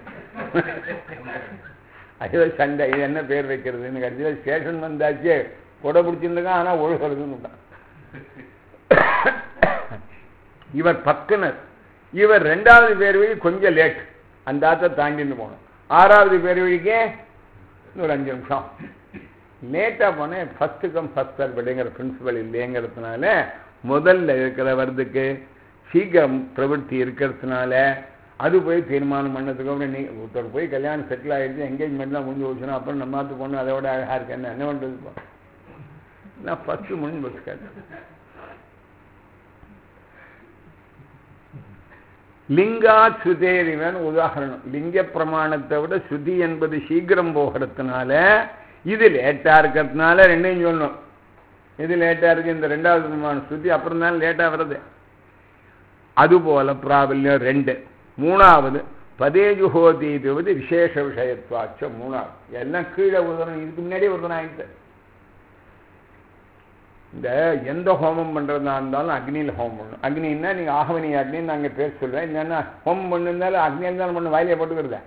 ஐயோ சண்டை இது என்ன பேர் வைக்கிறதுன்னு கடைசியில் ஸ்டேஷன் வந்தாச்சு கொடை பிடிச்சிருந்துருக்கான் ஆனால் ஒழுகிறதுன்னு விட்டான். இவர் பக்குனர் இவர் ரெண்டாவது பேர் வழி கொஞ்சம் லேட் அந்த ஆத்தை தாண்டின்னு போகணும் ஆறாவது பேர் வழிக்கே ஒரு அஞ்சு நிமிஷம் லேட்டாக போனேன் ஃபஸ்ட்டு கம் ஃபஸ்ட் சர்வடைங்கிற பிரின்சிபல் இல்லைங்கிறதுனால முதல்ல இருக்கிறவர்துக்கு சீக்கிரம் பிரவൃத்தி இருக்கிறதுனால அது போய் தீர்மானம் பண்ணதுக்கு அப்புறம் நீ ஒருத்தர் போய் கல்யாணம் செட்டில் ஆகிடுச்சு என்கேஜ்மெண்ட்லாம் முடிஞ்சு போச்சுன்னா அப்புறம் நம்ம மாற்று பொண்ணு அதை விட அழகாக இருக்கேன்னு என்ன பண்ணுறது இப்போ நான் ஃபஸ்ட்டு முடிஞ்சு போச்சு கேட்டேன் லிங்கா சுதேரிவன் உதாரணம் லிங்க பிரமாணத்தை விட சுதி என்பது சீக்கிரம் போகிறதுனால இது லேட்டா இருக்கிறதுனால ரெண்டையும் சொல்லணும் இது லேட்டா இருக்கு இந்த ரெண்டாவது பிரமாணம் சுத்தி அப்புறம் தான் லேட்டா வருது அதுபோல பிராபல்யம் ரெண்டு மூணாவது பதேஜுஹோதி இதுவது விசேஷ விஷயத்துவாச்ச மூணாவது எல்லாம் கீழே உதணும் இதுக்கு முன்னாடியே உதனம் ஆயிடுச்சு இந்த எந்த ஹோமம் பண்ணுறதா இருந்தாலும் அக்னியில் ஹோமம் பண்ணணும் அக்னின்னா நீங்கள் ஆகவனி அக்னின்னு நாங்கள் பேர் சொல்லுவேன் இல்லைன்னா ஹோமம் பண்ணிருந்தாலும் அக்னியில் தான் பண்ணணும் வாயிலே போட்டுக்கிறத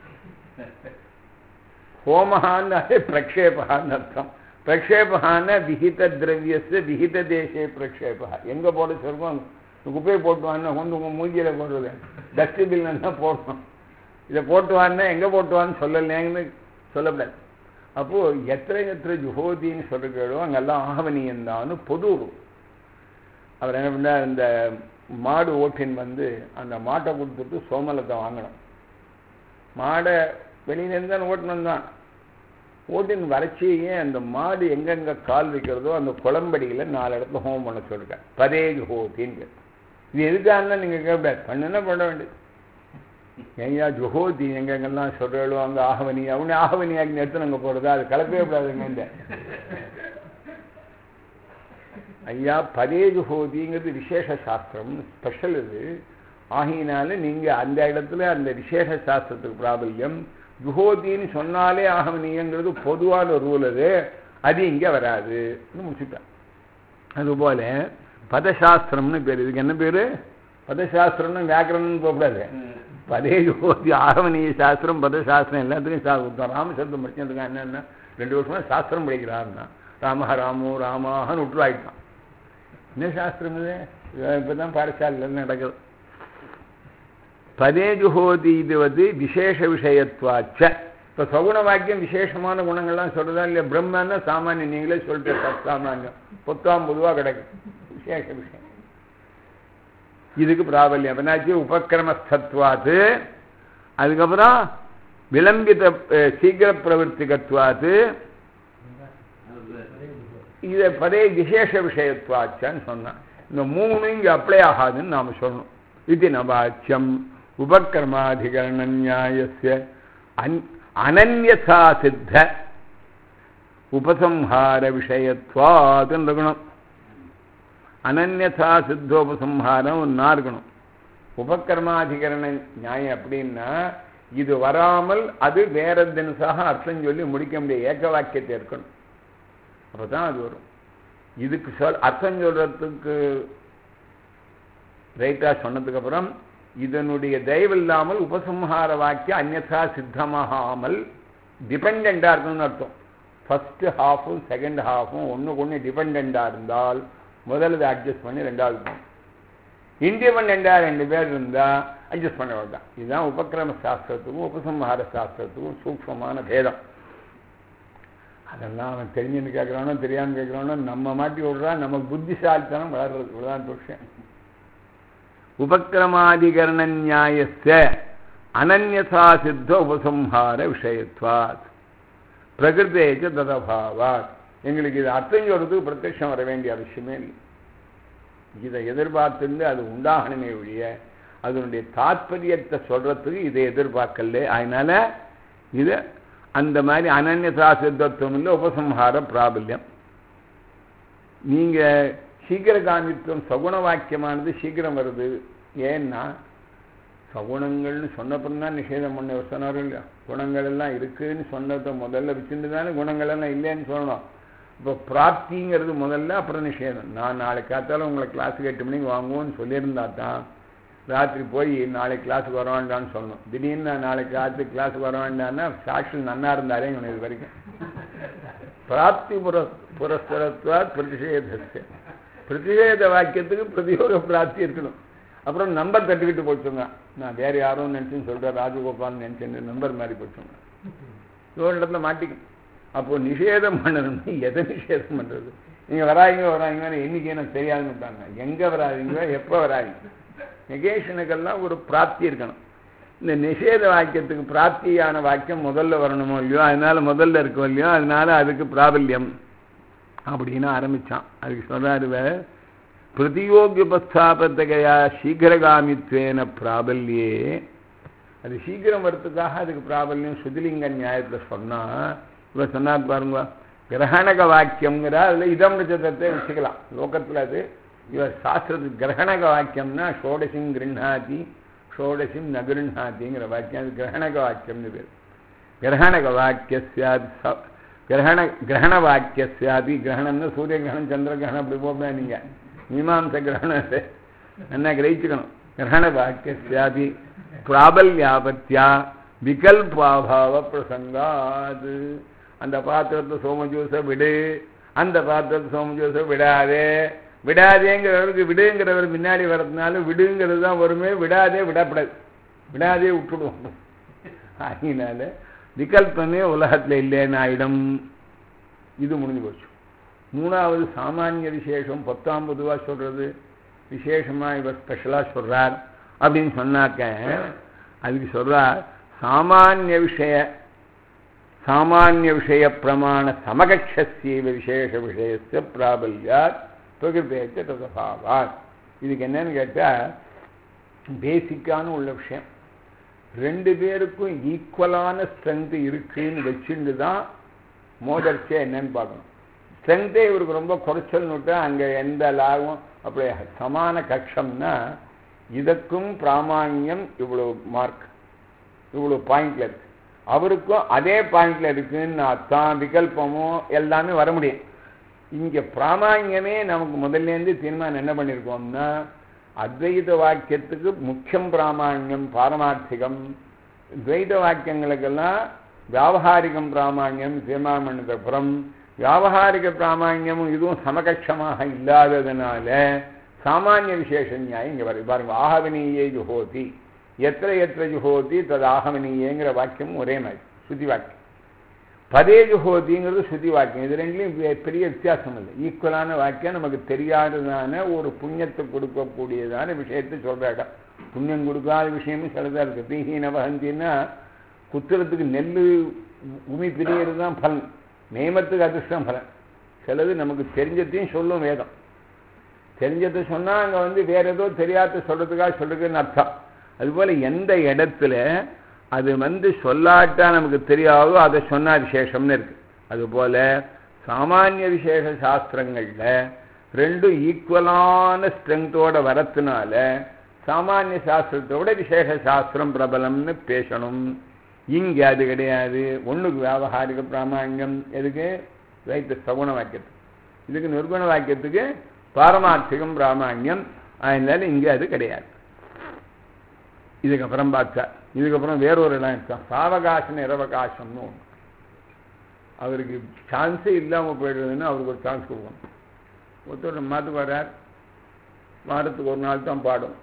ஹோமஹான்னாலே பிரக்ஷேபகான்னு அர்த்தம் பிரக்ஷேபகான விஹித திரவியஸ்து விஹித தேசே பிரக்ஷேபா எங்கே போட சொல்லுவோம் குப்பையை போட்டு வான்னா கொண்டு உங்கள் மூஞ்சியில் போடுறது டஸ்ட்பின் தான் போடணும் இதை போட்டு வான்னா எங்கே போட்டு வான்னு சொல்லலைன்னு சொல்லக்கூடாது அப்போது எத்தனை எத்தனை ஜுஹோதின்னு சொல்லிக்கிறோ அங்கெல்லாம் ஆகவனியந்தான்னு பொது அவர் என்ன பண்ணார் இந்த மாடு ஓட்டின் வந்து அந்த மாட்டை கொடுத்துட்டு சோமலத்தை வாங்கணும் மாடை வெளியிலேருந்து தான் ஓட்டணும் தான் ஓட்டின் வறட்சியே அந்த மாடு எங்கெங்கே கால் வைக்கிறதோ அந்த குளம்படியில் நாலு இடத்துல ஹோமம் பண்ண சொல்லிருக்கேன் பதேஜ் ஹோத்தின்னு இது எதுக்காக நீங்கள் கேட்காது பண்ணுன்னா பண்ண வேண்டியது ஐயா ஜுஹோதி எங்கெங்கெல்லாம் சொல்கிறாளோ அங்கே ஆகவனி அவனே ஆகவனி அங்கே எடுத்து அங்கே போகிறது அது கலப்பவே கூடாதுங்க இந்த ஐயா பதே ஜுஹோதிங்கிறது விசேஷ சாஸ்திரம் ஸ்பெஷல் இது ஆகினால நீங்கள் அந்த இடத்துல அந்த விசேஷ சாஸ்திரத்துக்கு பிராபல்யம் ஜுஹோதின்னு சொன்னாலே ஆகவனியங்கிறது பொதுவான ரூல் அது அது இங்கே வராது முடிச்சுட்டேன் அதுபோல பதசாஸ்திரம்னு பேர் இதுக்கு என்ன பேர் பதசாஸ்திரம்னு வியாக்கரணம்னு போகக்கூடாது பதே ஜோதி ஆகவனிய சாஸ்திரம் பதசாஸ்திரம் எல்லாத்துக்கும் சாஸ்திரம் ராமசப்தம் படிச்சதுக்கு என்னென்ன ரெண்டு வருஷமா சாஸ்திரம் படிக்கிறாருன்னா ராம ராமோ ராமான்னு விட்டுருவாயிட்டான் என்ன சாஸ்திரம் இது இப்போ தான் பாடசாலையில் நடக்குது பதே ஜுஹோதி இது வந்து விசேஷ விஷயத்துவாச்ச இப்போ சகுண வாக்கியம் விசேஷமான குணங்கள்லாம் சொல்றதா இல்லையா பிரம்மன்னா சாமானியம் நீங்களே சொல்லிட்டு சாமானியம் பொத்தாம் பொதுவாக கிடைக்கும் விசேஷ விஷயம் இதுக்கு பிராபல்யம் என்னாச்சு உபக்கிரமஸ்தத்வாத்து அதுக்கப்புறம் விளம்பித சீக்கிர பிரவர்த்திகத்வாத்து இதை பதே விசேஷ விஷயத்துவாச்சான்னு சொன்னான் இந்த மூணு இங்கே அப்ளை ஆகாதுன்னு நாம் சொல்லணும் இது நவாச்சியம் உபக்கிரமாதிகரண நியாயசிய அன் அனன்யசா சித்த உபசம்ஹார விஷயத்வாதுன்னு இருக்கணும் அனன்யசா சித்தோபசம்ஹாரம் ஒன்றா இருக்கணும் உபக்கிரமாதிகரண நியாயம் அப்படின்னா இது வராமல் அது வேற தினசாக அர்த்தம் சொல்லி முடிக்க முடியாது ஏக்க வாக்கியத்தை இருக்கணும் அப்போ தான் அது வரும் இதுக்கு சொல் அர்த்தம் சொல்றதுக்கு ரைட்டாக சொன்னதுக்கப்புறம் இதனுடைய தயவு இல்லாமல் உபசம்ஹார வாக்கியம் அந்நா சித்தமாகாமல் டிபெண்டாக இருக்கணும்னு அர்த்தம் ஃபஸ்ட்டு ஹாஃபும் செகண்ட் ஹாஃபும் ஒன்றுக்கு ஒன்று டிபெண்டாக இருந்தால் முதல்ல இதை அட்ஜஸ்ட் பண்ணி ரெண்டாவது போகணும் இண்டிபெண்டாக ரெண்டு பேர் இருந்தால் அட்ஜஸ்ட் பண்ண வேண்டாம் இதுதான் உபக்கிரம சாஸ்திரத்துக்கும் உபசம்ஹார சாஸ்திரத்துக்கும் சூக்ஷமான பேதம் அதெல்லாம் அவன் தெரிஞ்சுன்னு கேட்குறானோ தெரியாமல் கேட்குறானோ நம்ம மாட்டி விடுறான் நமக்கு புத்திசாலித்தனம் வளர்றது இவ்வளோதான் விஷயம் உபக்கிரமாதிகரண நியாயஸ்ய அனன்யசா சித்த உபசம்ஹார விஷயத்வாத் பிரகிருத்தேச்ச ததபாவாத் எங்களுக்கு இது அர்த்தம் சொல்றதுக்கு பிரத்யட்சம் வர வேண்டிய அவசியமே இல்லை இதை எதிர்பார்த்துருந்து அது உண்டாகணுமே ஒழிய அதனுடைய தாற்பயத்தை சொல்றதுக்கு இதை எதிர்பார்க்கல அதனால இது அந்த மாதிரி அனன்யதா சித்தத்துவம் இல்லை உபசம்ஹார பிராபல்யம் நீங்க சீக்கிரகாமித்துவம் சகுண வாக்கியமானது சீக்கிரம் வருது ஏன்னா சகுணங்கள்னு சொன்னப்பறம் தான் நிஷேதம் பண்ண சொன்னாரும் இல்லையா குணங்கள் எல்லாம் இருக்குன்னு சொன்னதை முதல்ல வச்சுட்டு தானே குணங்கள் எல்லாம் இல்லைன்னு சொல்லணும் இப்போ பிராப்திங்கிறது முதல்ல அப்புறம் நிஷேதம் நான் நாளைக்கு காத்தாலும் உங்களை கிளாஸுக்கு எட்டு மணிக்கு வாங்குவோன்னு சொல்லியிருந்தா தான் ராத்திரி போய் நாளைக்கு கிளாஸுக்கு வர வேண்டாம்னு சொல்லணும் திடீர்னு நான் நாளைக்கு ராத்திரி கிளாஸுக்கு வர வேண்டாம்னா சாட்சி நன்னா இருந்தாரே இவன் இது வரைக்கும் பிராப்தி புர புரஸ்தரத்வா பிரதிஷேதஸ்ய பிரதிஷேத வாக்கியத்துக்கு பிரதியோக பிராப்தி இருக்கணும் அப்புறம் நம்பர் தட்டுக்கிட்டு போச்சுங்க நான் வேற யாரும் நினச்சுன்னு சொல்கிறேன் ராஜகோபால் நினச்சேன் நம்பர் மாதிரி போச்சுங்க ஒரு இடத்துல மாட்டிக்கும் அப்போ நிஷேதம் பண்ணணும்னு எதை நிஷேதம் பண்ணுறது நீங்கள் வராங்க வராங்கன்னு என்னைக்கு எனக்கு தெரியாதுன்னுட்டாங்க எங்கே வராதிங்க எப்போ வராதிங்க நெகேஷனுக்கெல்லாம் ஒரு பிராப்தி இருக்கணும் இந்த நிஷேத வாக்கியத்துக்கு பிராப்தியான வாக்கியம் முதல்ல வரணுமோ இல்லையோ அதனால முதல்ல இருக்கோ இல்லையோ அதனால அதுக்கு பிராபல்யம் அப்படின்னு ஆரம்பித்தான் அதுக்கு சொல்கிறாரு பிரதியோகியபஸ்தாபத்தகையா சீக்கிரகாமித்வேன பிராபல்யே அது சீக்கிரம் வரத்துக்காக அதுக்கு பிராபல்யம் சுதிலிங்க நியாயத்தில் சொன்னால் இப்போ சொன்னார் பாருங்க கிரகணக வாக்கியம்ங்கிற அதில் இதம் நட்சத்திரத்தை வச்சுக்கலாம் லோகத்தில் அது இவர் சாஸ்திரத்துக்கு கிரகணக வாக்கியம்னா ஷோடசிம் கிருண்ணாதி ஷோடசிம் ந கிருண்ணாதிங்கிற வாக்கியம் அது கிரகணக வாக்கியம்னு பேர் கிரகணக வாக்கியஸ்யாதி கிரகண கிரகண வாக்கியஸ்யாதி கிரகணம்னு சூரிய கிரகணம் சந்திர கிரகணம் அப்படி போக நீங்கள் மீமாம்ச கிரகணம் என்ன கிரகிச்சுக்கணும் கிரகண வாக்கியஸ்யாதி பிராபல்யாபத்தியா விகல்பாபாவ பிரசங்காது அந்த பாத்திரத்தை சோம ஜூஸை விடு அந்த பாத்திரத்தை சோம ஜூஸை விடாதே விடாதேங்கிறவருக்கு விடுங்கிறவர் முன்னாடி வர்றதுனால விடுங்கிறது தான் வருமே விடாதே விடப்படாது விடாதே விட்டுடுவோம் அதனால விகல்பமே உலகத்தில் இல்லைன்னு ஆயிடும் இது முடிஞ்சு போச்சு மூணாவது சாமானிய விசேஷம் பத்தாம் பொதுவாக சொல்றது விசேஷமாக இவர் ஸ்பெஷலாக சொல்றார் அப்படின்னு சொன்னாக்க அதுக்கு சொல்றார் சாமானிய விஷய சாமானிய விஷய பிரமாண சமகட்சஸ்யவ விசேஷ விஷயத்த பிராபல்யாத் பிரகிருத்தேச்ச ததபாவாத் இதுக்கு என்னன்னு கேட்டால் பேசிக்கான உள்ள விஷயம் ரெண்டு பேருக்கும் ஈக்குவலான ஸ்ட்ரென்த் இருக்குன்னு வச்சுட்டு தான் மோதர்ச்சியா என்னன்னு பார்க்கணும் ஸ்ட்ரென்த்தே இவருக்கு ரொம்ப குறைச்சல்னுட்டு அங்கே எந்த லாபம் அப்படி சமான கட்சம்னா இதற்கும் பிராமான்யம் இவ்வளோ மார்க் இவ்வளோ பாயிண்ட்ல இருக்கு அவருக்கும் அதே பாயிண்ட்ல இருக்குன்னு அர்த்தம் விகல்பமும் எல்லாமே வர முடியும் இங்கே பிராமான்யமே நமக்கு முதல்லேருந்து தீர்மானம் என்ன பண்ணியிருக்கோம்னா அத்வைத வாக்கியத்துக்கு முக்கியம் பிராமான்யம் பாரமார்த்திகம் துவைத வாக்கியங்களுக்கெல்லாம் வியாபகாரிகம் பிராமான்யம் தீர்மானம் பண்ணதுக்கப்புறம் வியாபகாரிக பிராமான்யமும் இதுவும் சமகட்சமாக இல்லாததுனால சாமானிய விசேஷ நியாயம் இங்கே வருது பாருங்க ஆகவனீயே ஜுஹோதி எத்திர எத்திர ஜுஹோதி தது ஆகவனீயங்கிற வாக்கியம் ஒரே மாதிரி ஸ்ருதி வாக்கியம் பதே ஜுஹோதிங்கிறது ஸ்ருதி வாக்கியம் இது ரெண்டுலையும் பெரிய வித்தியாசம் இல்லை ஈக்குவலான வாக்கியம் நமக்கு தெரியாததான ஒரு புண்ணியத்தை கொடுக்கக்கூடியதான விஷயத்தை சொல்றாங்க புண்ணியம் கொடுக்காத விஷயமும் சிலதாக இருக்குது தீஹீன வகந்தின்னா குத்துறதுக்கு நெல் உமி பிரியறது தான் பலன் நியமத்துக்கு அதிர்ஷ்டம் பலன் சிலது நமக்கு தெரிஞ்சதையும் சொல்லும் வேதம் தெரிஞ்சதை சொன்னால் அங்கே வந்து வேற ஏதோ தெரியாத சொல்றதுக்காக சொல்றதுன்னு அர்த்தம் அதுபோல் எந்த இடத்துல அது வந்து சொல்லாட்டா நமக்கு தெரியாதோ அதை சொன்னா விசேஷம்னு இருக்கு அதுபோல சாமானிய விசேஷ சாஸ்திரங்களில் ரெண்டும் ஈக்குவலான ஸ்ட்ரென்த்தோட வரத்துனால சாமானிய சாஸ்திரத்தோட விசேஷ சாஸ்திரம் பிரபலம்னு பேசணும் இங்கே அது கிடையாது ஒன்றுக்கு வியாபகாரிக பிராமாண்யம் எதுக்கு வைத்த சகுண வாக்கியத்துக்கு இதுக்கு நிர்குண வாக்கியத்துக்கு பாரமார்த்திகம் பிராமாண்யம் அதனால இங்கே அது கிடையாது இதுக்கப்புறம் பார்த்தா இதுக்கப்புறம் வேறொரு இடம் இருக்கான் சாவகாசம் நிரவகாசம்னு ஒன்று அவருக்கு சான்ஸே இல்லாமல் போயிடுறதுன்னு அவருக்கு ஒரு சான்ஸ் கொடுக்கணும் ஒருத்தர் மாத்துக்கு வர்றார் வாரத்துக்கு ஒரு நாள் தான் பாடும்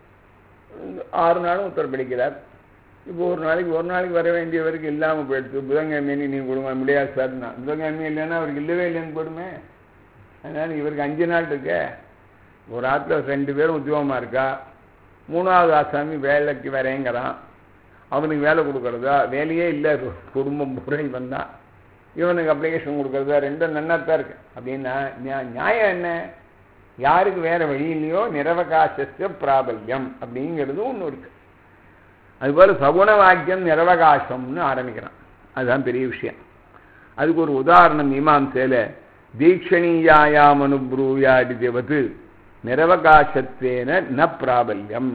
ஆறு நாளும் ஒருத்தர் படிக்கிறார் இப்போ ஒரு நாளைக்கு ஒரு நாளைக்கு வர வேண்டியவருக்கு இல்லாமல் போயிடுச்சு புதன்கிழமை நீ கொடுங்க முடியாது சார்னா புதன்கிழமை இல்லைன்னா அவருக்கு இல்லவே இல்லைன்னு போடுமே அதனால் இவருக்கு அஞ்சு நாள் இருக்க ஒரு ஆற்றுல ரெண்டு பேரும் உத்தியோகமாக இருக்கா மூணாவது ஆசாமி வேலைக்கு வரேங்கிறான் அவனுக்கு வேலை கொடுக்கறதா வேலையே இல்லை குடும்பம் முறை வந்தான் இவனுக்கு அப்ளிகேஷன் கொடுக்கறதா ரெண்டும் நன்னாத்தான் இருக்கு அப்படின்னா நியாயம் என்ன யாருக்கு வேற வழி இல்லையோ நிரவகாசஸ்ய பிராபல்யம் அப்படிங்கிறது ஒன்று இருக்கு அதுபோல சகுண வாக்கியம் நிரவகாசம்னு ஆரம்பிக்கிறான் அதுதான் பெரிய விஷயம் அதுக்கு ஒரு உதாரணம் மீமாம்சேல தீட்சணீயாயாம் அனுப்ரூயாடி தேவது நிரவகாசத்வேன ந பிராபல்யம்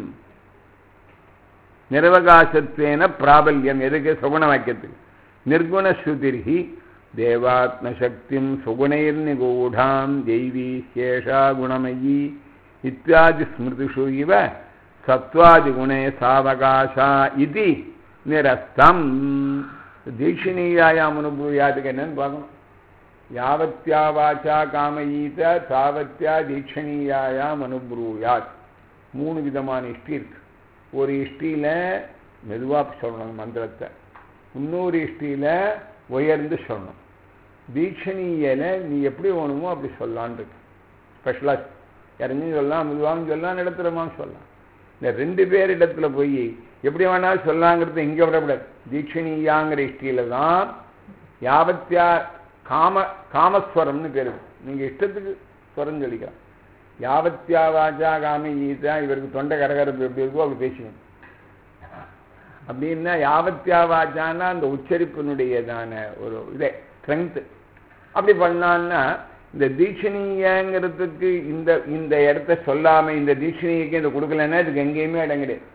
நிரவகாசத்வேன பிராபல்யம் எதுக்கு சகுண வாக்கியத்துக்கு நிர்குணஸ்ருதிர்ஹி தேவாத்மசக்திம் சுகுணைர்நிகூடாம் தெய்வீ சேஷா குணமயி இத்தியாதி ஸ்மிருதிஷு இவ சத்வாதிகுணே சாவகாசா இது நிரஸ்தம் தீட்சிணீயாயாம் அனுபூயாதுக்கு என்னன்னு பார்க்கணும் யாவத்யா வாச்சா காமயீத தாவத்யா தீட்சணீயாயாம் அனுப்ரூயாத் மூணு விதமான இஷ்டி இருக்கு ஒரு இஷ்டியில் மெதுவாக சொல்லணும் மந்திரத்தை இன்னொரு இஷ்டியில் உயர்ந்து சொல்லணும் தீட்சணீயில நீ எப்படி வேணுமோ அப்படி சொல்லலான் இருக்கு ஸ்பெஷலாக இறங்கி சொல்லலாம் மெதுவாகவும் சொல்லலாம் இடத்துலமாவும் சொல்லலாம் இந்த ரெண்டு பேர் இடத்துல போய் எப்படி வேணாலும் சொல்லலாங்கிறது இங்கே விடக்கூடாது தீட்சணீயாங்கிற இஷ்டியில் தான் யாவத்தியா காம காமஸ்வரம்னு பேர் நீங்கள் இஷ்டத்துக்கு ஸ்வரம் சொல்லிக்கலாம் யாவத்தியா வாஜா காம ஈதா இவருக்கு தொண்டை கரகரப்பு எப்படி இருக்கோ அப்படி பேசுவேன் அப்படின்னா யாவத்தியா வாஜான்னா அந்த உச்சரிப்பினுடையதான ஒரு இதே ஸ்ட்ரென்த்து அப்படி பண்ணான்னா இந்த தீட்சணீயங்கிறதுக்கு இந்த இந்த இடத்த சொல்லாம இந்த தீட்சணீயக்கு இந்த கொடுக்கலன்னா இதுக்கு எங்கேயுமே இடம் கிடையாது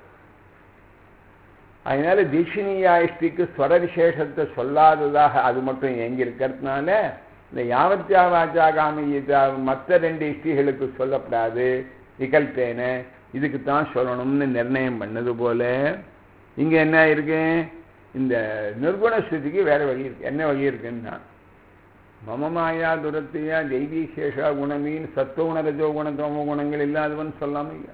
அதனால தீட்சணீயாயிஷ்டிக்கு ஸ்வர விசேஷத்தை சொல்லாததாக அது மட்டும் எங்க இருக்கிறதுனால இந்த யாவத்தியா வாச்சா காமியதா மற்ற ரெண்டு இஷ்டிகளுக்கு சொல்லப்படாது விகல்பேன இதுக்கு தான் சொல்லணும்னு நிர்ணயம் பண்ணது போல இங்க என்ன இருக்கு இந்த நிர்குண ஸ்ருதிக்கு வேற வழி இருக்கு என்ன வழி இருக்குன்னா மம மாயா துரத்தையா தெய்வீ சேஷா குணமீன் சத்துவகுண ரஜோ குண தோம குணங்கள் இல்லாதவன் சொல்லாம இல்லையா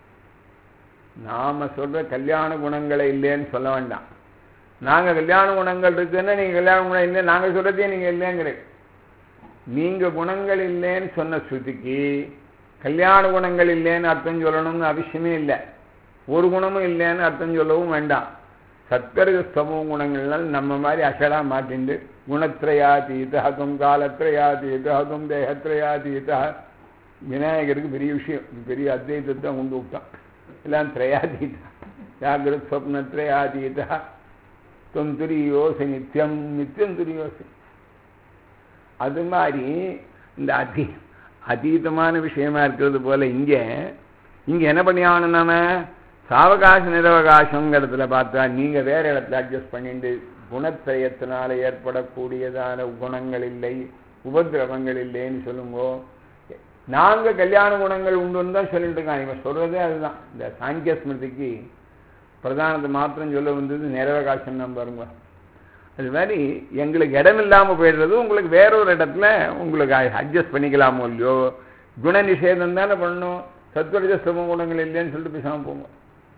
நாம சொல்ற கல்யாண குணங்களை இல்லைன்னு சொல்ல வேண்டாம் நாங்க கல்யாண குணங்கள் இருக்குன்னா நீங்க கல்யாண குணம் இல்லை நாங்க சொல்றதே நீங்க இல்லைங்கிற நீங்க குணங்கள் இல்லைன்னு சொன்ன ஸ்ருதிக்கு கல்யாண குணங்கள் இல்லைன்னு அர்த்தம் சொல்லணும்னு அவசியமே இல்லை ஒரு குணமும் இல்லைன்னு அர்த்தம் சொல்லவும் வேண்டாம் சத்கருக சமூக குணங்கள்னால் நம்ம மாதிரி அசடா மாட்டிண்டு குணத்திரையாதீதா தும் காலத்திரையாதீதா தும் தேகத்திரையாதீதா விநாயகருக்கு பெரிய விஷயம் பெரிய அத்வைதத்தை கொண்டு விட்டான் எல்லாம் திரையாதீதா ஜாகிரத் ஸ்வப்ன திரையாதீதா தும் துரியோசி நித்தியம் நித்தியம் துரியோசி அது மாதிரி இந்த அதி அதீதமான விஷயமா இருக்கிறது போல இங்கே இங்க என்ன பண்ணியாகணும் நாம சாவகாச நிரவகாசங்கிறதுல பார்த்தா நீங்க வேற இடத்துல அட்ஜஸ்ட் பண்ணிட்டு குணத்திரயத்தினால ஏற்படக்கூடியதான குணங்கள் இல்லை உபதிரவங்கள் இல்லைன்னு சொல்லுங்கோ நாங்க கல்யாண குணங்கள் உண்டுன்னு தான் சொல்லிட்டு இருக்கான் இவன் சொல்றதே அதுதான் இந்த சாங்கிய ஸ்மிருதிக்கு பிரதானத்தை மாத்திரம் சொல்ல வந்தது நிரவகாசம் தான் பாருங்க அது மாதிரி எங்களுக்கு இடம் இல்லாமல் போயிடுறது உங்களுக்கு வேறொரு இடத்துல உங்களுக்கு அட்ஜஸ்ட் பண்ணிக்கலாமோ இல்லையோ குண நிஷேதம் தானே பண்ணணும் சத்வரஜ சிரம குணங்கள் இல்லைன்னு சொல்லிட்டு பேசாமல் போங்க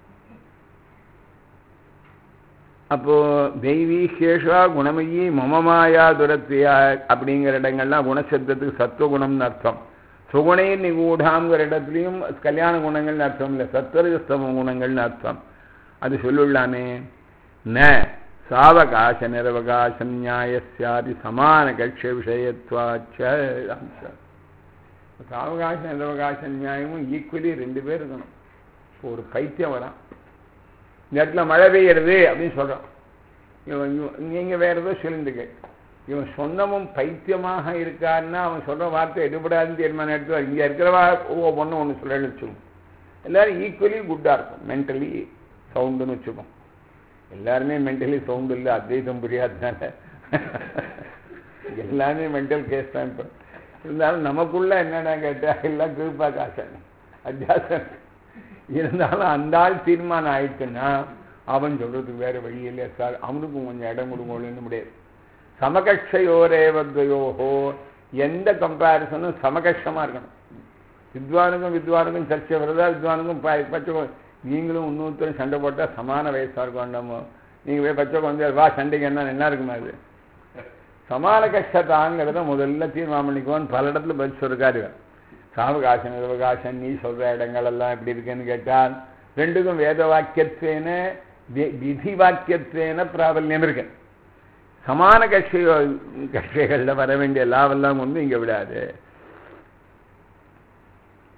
அப்போ தெய்வீ சேஷா குணமயி மமமாயா துரத்தியா அப்படிங்கிற இடங்கள்லாம் குணசப்தத்துக்கு சத்துவகுணம்னு அர்த்தம் சுகுணை நிகூடாங்கிற இடத்துலையும் கல்யாண குணங்கள்னு அர்த்தம் இல்லை சத்வரஜஸ்தம குணங்கள்னு அர்த்தம் அது சொல்லிடலாமே ந சாவகாச நிரவகாச நியாயசியாதி சமான கட்ச விஷயத்வாச்ச அம்சம் சாவகாச நிரவகாச நியாயமும் ஈக்குவலி ரெண்டு பேர் இருக்கணும் இப்போ ஒரு பைத்தியம் வரான் இந்த இடத்துல மழை பெய்யறது அப்படின்னு சொல்கிறான் இவன் நீங்கள் வேற ஏதோ சொல்லிட்டு இவன் சொன்னமும் பைத்தியமாக இருக்காருன்னா அவன் சொல்கிற வார்த்தை எடுபடாதுன்னு தீர்மானம் எடுத்து இங்கே இருக்கிறவா ஒவ்வொரு பொண்ணு ஒன்று சொல்லணும்னு வச்சுக்கோம் எல்லாரும் ஈக்குவலி குட்டாக இருக்கும் மென்டலி சவுண்டுன்னு வச்சுக்கோம் எல்லாருமே மென்டலி சவுண்டு இல்லை அத்வைதம் புரியாதனால எல்லாமே மென்டல் கேஸ் தான் இப்போ இருந்தாலும் நமக்குள்ள என்னென்ன கேட்டால் எல்லாம் கிருப்பா காசன் அத்தியாசம் இருந்தாலும் அந்த ஆள் தீர்மானம் ஆயிடுச்சுன்னா அவன் சொல்றதுக்கு வேற வழி இல்லை சார் அவனுக்கும் கொஞ்சம் இடம் கொடுங்கன்னு முடியாது சமகட்சையோரேவத்வயோஹோ எந்த கம்பேரிசனும் சமகட்சமா இருக்கணும் வித்வானுக்கும் வித்வானுக்கும் சர்ச்சை வருதா வித்வானுக்கும் பச்சை நீங்களும் இன்னொருத்தரும் சண்டை போட்டால் சமான வயசாக இருக்கும் வேண்டாமோ நீங்கள் போய் பச்சை குழந்தை வா சண்டைக்கு என்ன என்ன இருக்குமா அது சமான கஷ்டத்தாங்கிறத முதல்ல தீர்மானம் பண்ணிக்குவோன்னு பல இடத்துல பதில் சொல்லிருக்காரு சாவகாசம் நிரவகாசம் நீ சொல்ற இடங்கள் எல்லாம் எப்படி இருக்குன்னு கேட்டால் ரெண்டுக்கும் வேத வாக்கியத்துவேன விதி வாக்கியத்துவேன பிராபல்யம் இருக்கு சமான கட்சி கட்சிகளில் வர வேண்டிய லாவெல்லாம் கொண்டு இங்கே விடாது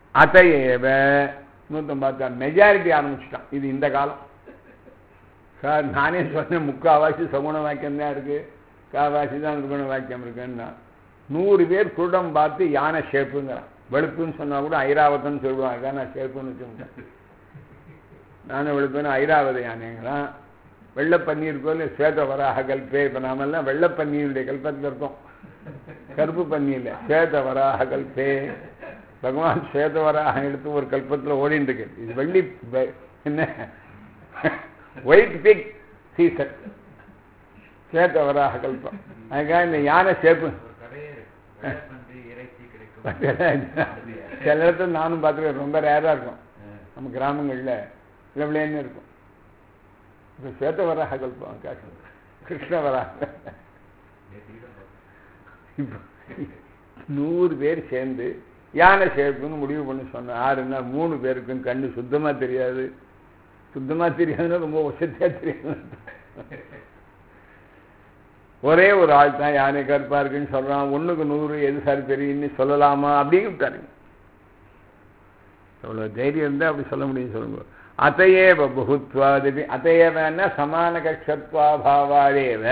அத்தையேவ இன்னொருத்தன் பார்த்தா மெஜாரிட்டி ஆரம்பிச்சிட்டான் இது இந்த காலம் சார் நானே சொன்னேன் முக்காவாசி சகுண வாக்கியம் தான் இருக்கு காவாசி தான் நிர்குண வாக்கியம் இருக்குன்னா நூறு பேர் குருடம் பார்த்து யானை ஷேப்புங்கிறான் வெளுப்புன்னு சொன்னா கூட ஐராவதம்னு சொல்லுவாங்க நான் ஷேப்புன்னு வச்சுருக்கேன் நானும் வெளுப்பேன்னு ஐராவத யானைங்கிறான் வெள்ளை பன்னீர் போல சேத வராக கல்பே இப்போ நாமெல்லாம் வெள்ளை பன்னீருடைய கல்பத்தில் இருக்கோம் கருப்பு பன்னி இல்லை சேத வராக கல்பே பகவான் சேத வராக எடுத்து ஒரு கல்பத்தில் ஓடிட்டு இருக்கு இது வெள்ளி வெ- என்ன ஒயிட் பிக் சீசன் சேத வராக கல்பம் அதுக்காக இந்த யானை சேப்பு ஒரு கடையே இருக்கு வெள்ளப்பன்றி இறைச்சி கிடைக்கும் சில இடத்துல நானும் பார்த்துருக்கேன் ரொம்ப ரேராக இருக்கும் நம்ம கிராமங்களில் இளவிலேன்னு இருக்கும் இப்போ சேத்த வராக கல்பம் காசு கிருஷ்ண வராக இப்போ நூறு பேர் சேர்ந்து யானை ஷேப்புன்னு முடிவு பண்ணி சொன்னேன் ஆறுன்னா மூணு பேருக்கும் கண்ணு சுத்தமாக தெரியாது சுத்தமாக தெரியாதுன்னா ரொம்ப வசதியாக தெரியாது ஒரே ஒரு ஆள் தான் யானை கருப்பா இருக்குன்னு சொல்றான் ஒண்ணுக்கு நூறு எது சார் பெரியன்னு சொல்லலாமா அப்படின்னு விட்டாருங்க எவ்வளோ தைரியம் இருந்தால் அப்படி சொல்ல முடியும் சொல்லுங்க அத்தையேவ பகுத்வாதிபி அத்தையேவன்னா சமான கட்சத்வாபாவாதேவ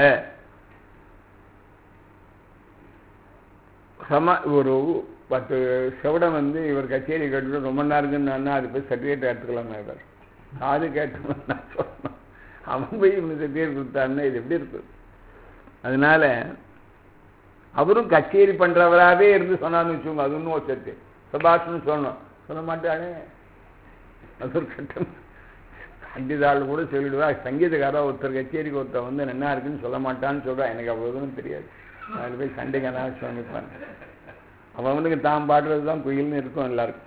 சம ஒரு பத்து செவடம் வந்து இவர் கச்சேரி கேட்டு ரொம்ப நேரம்னா அது போய் சர்டிஃபிகேட் எடுத்துக்கலாம் இவர் காது கேட்டு நான் சொன்னேன் அவன் போய் இவனுக்கு சர்டிஃபிகேட் கொடுத்தாருன்னா இது எப்படி இருக்கு அதனால அவரும் கச்சேரி பண்றவராகவே இருந்து சொன்னான்னு வச்சுக்கோங்க அது இன்னும் ஒரு சத்து சபாஷ்னு சொல்லணும் சொல்ல மாட்டானே அது ஒரு கட்டம் பண்டிதாள் கூட சொல்லிடுவா சங்கீதக்காரா ஒருத்தர் கச்சேரிக்கு ஒருத்தர் வந்து என்ன இருக்குன்னு சொல்ல மாட்டான்னு சொல்றா எனக்கு அவ்வளோதும் தெரியாது அதில் போய் சண்டைக்கு சுவாமிப்பான் அவனுக்கு தான் பாடுறது தான் குயில்னு இருக்கும் எல்லாருக்கும்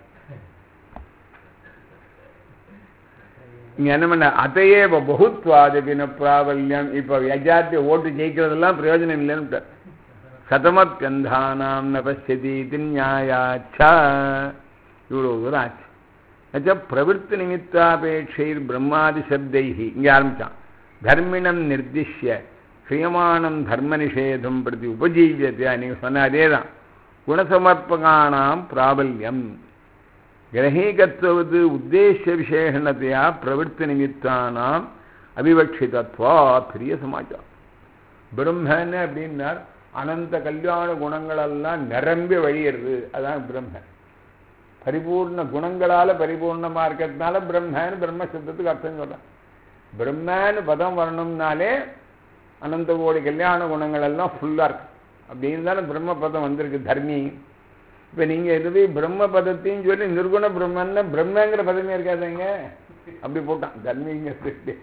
இங்க என்ன பண்ண அதையே இப்போ பகுத்வாதிபின பிராபல்யம் இப்போ யஜாத்திய ஓட்டு ஜெயிக்கிறதெல்லாம் பிரயோஜனம் இல்லைன்னு சதமப்பியந்தானாம் நபஸ்யதி இது நியாயாச்சா இவ்வளோ தூரம் ஆச்சு அச்சா பிரவருத்தி நிமித்தாபேட்சைர் பிரம்மாதி சப்தைஹி இங்கே ஆரம்பிச்சான் தர்மிணம் நிர்திஷ்ய கிரியமானம் தர்ம நிஷேதம் பிரதி உபஜீவியத்தையா நீங்கள் சொன்ன அதே தான் குணசமர்ப்பகானாம் பிராபல்யம் கிரகீகத்துவது உத்தேச விசேஷணத்தையா பிரவருத்தி நிமித்தானாம் அபிவக்ஷிதத்வா பெரிய சமாச்சாரம் பிரம்மன்னு அப்படின்னார் அனந்த கல்யாண குணங்களெல்லாம் நிரம்பி வழியிறது அதான் பிரம்ம பரிபூர்ண குணங்களால பரிபூர்ணமா இருக்கிறதுனால பிரம்மன்னு பிரம்ம சப்தத்துக்கு அர்த்தம் சொல்றேன் பிரம்மன்னு பதம் வரணும்னாலே அனந்த கோடி கல்யாண குணங்கள் எல்லாம் ஃபுல்லா இருக்கு அப்படின்னு தானே பிரம்ம பதம் வந்திருக்கு தர்மி இப்ப நீங்க எதுவே பிரம்ம பதத்தையும் சொல்லி நிர்குண பிரம்மன்னா பிரம்மங்கிற பதமே இருக்காதுங்க அப்படி போட்டான் தர்மிங்கிறது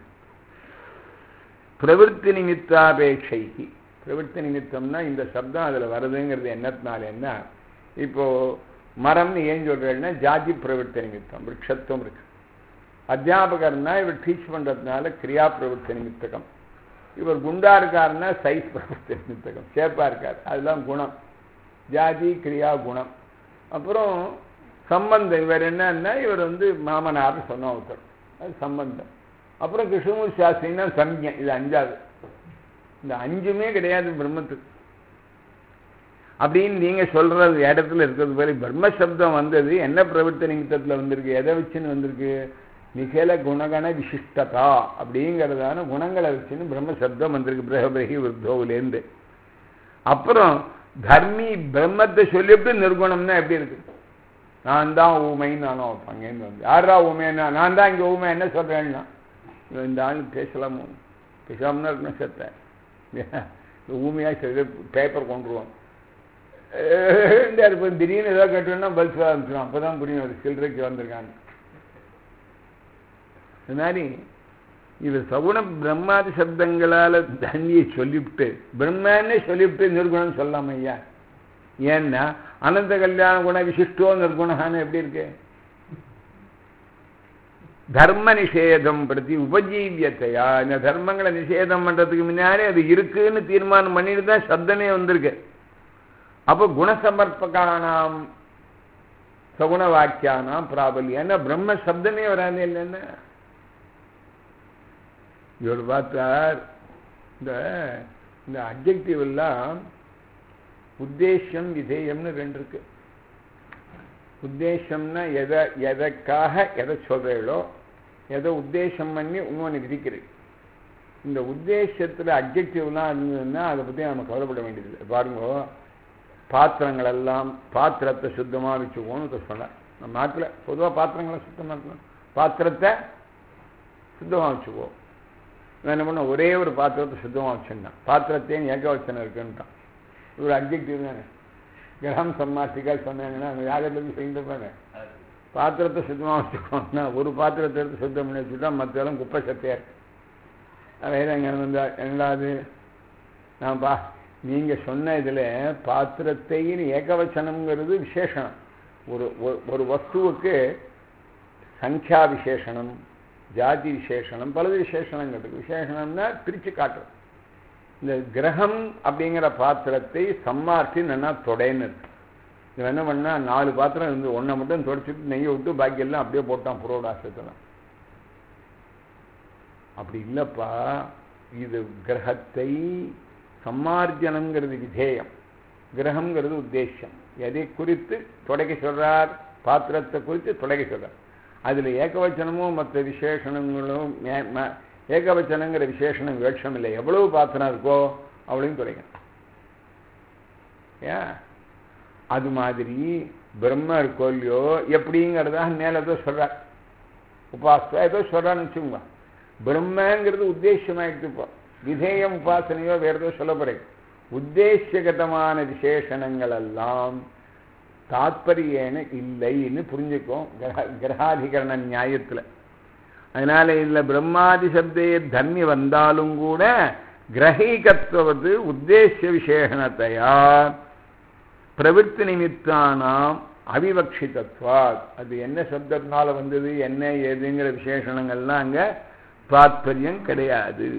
பிரவருத்தி நிமித்தாபேட்சை பிரவருத்தி நிமித்தம்னா இந்த சப்தம் அதுல வருதுங்கிறது என்னத்தினால என்ன இப்போ மரம்னு ஏன் சொல்றேன்னா ஜாதி பிரவருத்தி நிமித்தம் விரக்ஷத்துவம் இருக்கு அத்தியாபகர்னா இவர் டீச் பண்றதுனால கிரியா பிரவருத்தி நிமித்தகம் இவர் குண்டா இருக்காருன்னா சைஸ் பிரவருத்தி நிமித்தகம் சேப்பா இருக்கார் அதுதான் குணம் ஜாதி கிரியா குணம் அப்புறம் சம்பந்தம் இவர் என்னன்னா இவர் வந்து மாமனார்னு சொன்ன ஒருத்தர் அது சம்பந்தம் அப்புறம் கிருஷ்ணமூர்த்தி சாஸ்திரின்னா சம்யம் இது அஞ்சாவது இந்த அஞ்சுமே கிடையாது பிரம்மத்துக்கு அப்படின்னு நீங்க சொல்றது இடத்துல இருக்கிறது போல பிரம்ம சப்தம் வந்தது என்ன பிரவர்த்த நிமித்தத்துல வந்திருக்கு எதை வச்சுன்னு வந்திருக்கு நிகழ குணகண விசிஷ்டதா அப்படிங்கிறதான குணங்களை வச்சுன்னு பிரம்ம சப்தம் வந்திருக்கு பிரகபிரகி விருத்தோவிலேருந்து அப்புறம் தர்மி பிரம்மத்தை சொல்லிவிட்டு நிர்குணம்னா எப்படி இருக்கு நான் தான் ஊமைன்னு நானும் வைப்பாங்கன்னு வந்து யாரா ஊமைன்னா நான் தான் இங்கே ஊமை என்ன சொல்றேன்னா இந்த ஆள் பேசலாமோ பேசாமனா இருக்கணும் செத்தேன் ஊமையாக சரி பேப்பர் கொண்டுருவோம் இந்த இருப்போம் திடீர்னு ஏதோ கேட்டோம்னா பல்ஸ் ஆரம்பிச்சிடும் அப்போ தான் புரியும் ஒரு சில்லறைக்கு வந்திருக்காங்க இது மாதிரி இது சகுண பிரம்மாதி சப்தங்களால தண்ணியை சொல்லிவிட்டு பிரம்மன்னே சொல்லிவிட்டு நிர்குணம் சொல்லலாம் ஐயா ஏன்னா அனந்த கல்யாண குண விசிஷ்டோ நிர்குணான்னு எப்படி இருக்கு தர்ம நிஷேதம் பிரதி உபஜீவியத்தையா இந்த தர்மங்களை நிஷேதம் பண்றதுக்கு முன்னாடி அது இருக்குன்னு தீர்மானம் பண்ணிட்டு தான் சப்தமே வந்திருக்கு அப்போ குணசமர்ப்பகானாம் சகுண வாக்கியானாம் பிராபல்யம் ஏன்னா பிரம்ம சப்தமே வராது இல்லைன்னா இவர் பார்த்தார் இந்த இந்த அப்ஜெக்டிவ் எல்லாம் உத்தேசம் விதேயம்னு ரெண்டு இருக்கு உத்தேசம்னா எதை எதற்காக எதை சொல்கிறீங்களோ எதை உத்தேசம் பண்ணி இன்னொன்று விதிக்கிறது இந்த உத்தேசத்தில் அப்ஜெக்டிவ்லாம் இருந்ததுன்னா அதை பற்றி நம்ம கவலைப்பட வேண்டியதில்லை பாருங்க பாத்திரங்கள் எல்லாம் பாத்திரத்தை சுத்தமாக வச்சுக்கோன்னு சொன்னேன் நம்ம நாட்டில் பொதுவாக பாத்திரங்களை சுத்தமாக இருக்கணும் பாத்திரத்தை சுத்தமாக வச்சுக்கோ நான் என்ன பண்ண ஒரே ஒரு பாத்திரத்தை சுத்தமாக வச்சுருந்தான் பாத்திரத்தையும் ஏக வச்சனை இருக்குன்ட்டான் ஒரு அப்ஜெக்டிவ் தானே கிரகம் சம்மாசிக்கால் சொன்னாங்கன்னா அந்த யாகத்துக்கு செய்திருப்பாங்க பாத்திரத்தை சுத்தமாக வச்சுக்கோன்னா ஒரு பாத்திரத்தை எடுத்து சுத்தம் பண்ணி வச்சுட்டா மற்ற இடம் குப்பை சத்தையாக இருக்கு வேற எங்கே வந்து ரெண்டாவது நான் பா நீங்கள் சொன்ன இதில் பாத்திரத்தைன்னு ஏகவச்சனம்ங்கிறது விசேஷனம் ஒரு ஒரு வஸ்துவுக்கு சங்கியா விசேஷனம் ஜாதி விசேஷனம் பலது விசேஷனங்கிறது விசேஷனம்னா பிரித்து காட்டுறது இந்த கிரகம் அப்படிங்கிற பாத்திரத்தை சம்மார்த்தி நல்லா தொடைன்னு இருக்கு இது என்ன பண்ணா நாலு பாத்திரம் இருந்து ஒன்றை மட்டும் தொடச்சிட்டு நெய்யை விட்டு பாக்கி எல்லாம் அப்படியே போட்டான் புரோடாசத்தில் அப்படி இல்லைப்பா இது கிரகத்தை சம்மார்ஜனங்கிறது விதேயம் கிரகங்கிறது உத்தேசம் எதை குறித்து தொடக்க சொல்றார் பாத்திரத்தை குறித்து தொடக்க சொல்றார் அதில் ஏகவச்சனமும் மற்ற விசேஷணங்களும் ஏகவச்சனங்கிற விசேஷணம் வேட்சம் இல்லை எவ்வளவு பாத்திரம் இருக்கோ அவ்வளோயும் துடைக்கணும் ஏன் அது மாதிரி பிரம்ம இருக்கோ இல்லையோ எப்படிங்கிறதாக மேலே ஏதோ சொல்கிறார் உபாசா ஏதோ சொல்கிறான்னு வச்சுக்கோங்க பிரம்மங்கிறது உத்தேசமாயிடுச்சு இப்போ விதேயம் உபாசனையோ வேற ஏதோ சொல்லப்படுறது உத்தேசகதமான விசேஷணங்கள் எல்லாம் தாத்பரியேன இல்லைன்னு புரிஞ்சுக்கும் கிரக கிரகாதிகரண நியாயத்தில் அதனால இதில் பிரம்மாதி சப்தே தர்மி வந்தாலும் கூட கிரகீகத்துவது உத்தேச விசேஷணத்தையா பிரவೃತ್ತಿ நிமித்தானாம் அவிவக்ஷிதத்வாத் அது என்ன சப்தத்தினால வந்தது என்ன ஏதுங்கிற விசேஷணங்கள்லாம் அங்கே தாத்பரியம் கிடையாது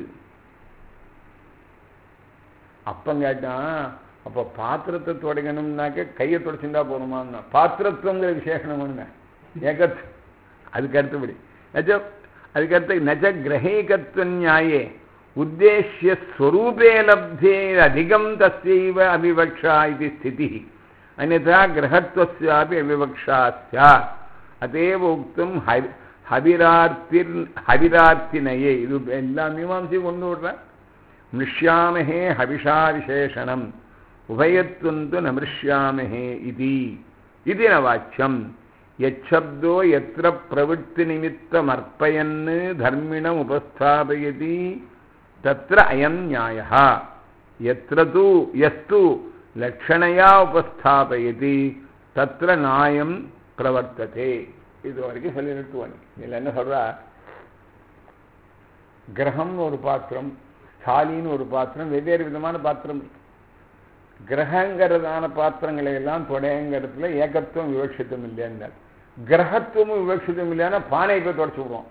அப்பம் கேட்டான் அப்போ பாத்திரத்தை தொடங்கணும்னாக்க கையை தொடச்சுட்டா போகணுமான்னா பாத்திரத்துவங்கிற விசேஷணம் ஒன்று ஏகத் அதுக்கு அடுத்தபடி நஜ அதுக்கு அடுத்து நஜ கிரகீகத்துவ நியாயே உத்தேசிய ஸ்வரூபே லப்தே அதிகம் தஸ்யைவ அவிவக்ஷா இது ஸ்திதி அந்நா கிரகத்துவஸ்யாபி அவிவக்ஷா ஸ்யாத் அதேவ உக்தம் ஹரி ஹவிரார்த்திர் ஹவிரார்த்தினையே இது எல்லா மீமாம்சையும் கொண்டு விடுறேன் மிருஷ்யாமஹே ஹவிஷா விசேஷணம் உபயத்வந்து ந மிருஷ்யாமஹே இது இது ந வாச்சியம் யச்சப்தோ எத்திர பிரவೃತ್ತಿ நிமித்தமர்ப்பயன் தர்மிணம் உபஸ்தாபயதி தத்திர அயம் நியாயः எத்திர தூ எஸ்து லக்ஷணையா உபஸ்தாபயதி தத்திர நியாயம் பிரவர்த்ததே இது வரைக்கும் சொல்லி நிறுத்துவாங்க இதில் என்ன சொல்றா கிரகம்னு ஒரு பாத்திரம் ஸ்தாலின்னு ஒரு பாத்திரம் வெவ்வேறு விதமான பாத்திரம் இருக்கு கிரகங்கிறதான பாத்திரங்களை எல்லாம் தொடையங்கிறதுல ஏகத்துவம் விவட்சித்தம் இல்லைன்னு கிரகத்துவமும் விவட்சித்தம் இல்லைன்னா பானை போய் தொடச்சு விடுவோம்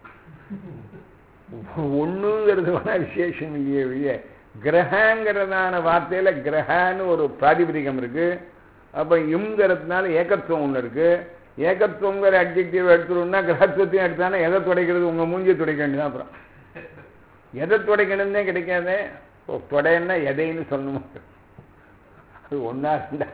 ஒண்ணுங்கிறது வேணா விசேஷம் இல்லையே ஒழிய கிரகங்கிறதான வார்த்தையில கிரகன்னு ஒரு பிராதிபதிகம் இருக்கு அப்ப இம்ங்கிறதுனால ஏகத்துவம் ஒன்று இருக்கு ஏகத்துவங்கிற அப்ஜெக்டிவ் எடுத்துட்டோம்னா கிரகத்துவத்தையும் எடுத்தானா எதை துடைக்கிறது உங்க மூஞ்சியை துடைக்க வேண்டியதான் அப்புறம் எதை துடைக்கணும்னே கிடைக்காதே தொடைன்னா எதைன்னு சொல்லணுமா அது ஒன்னா இருந்தா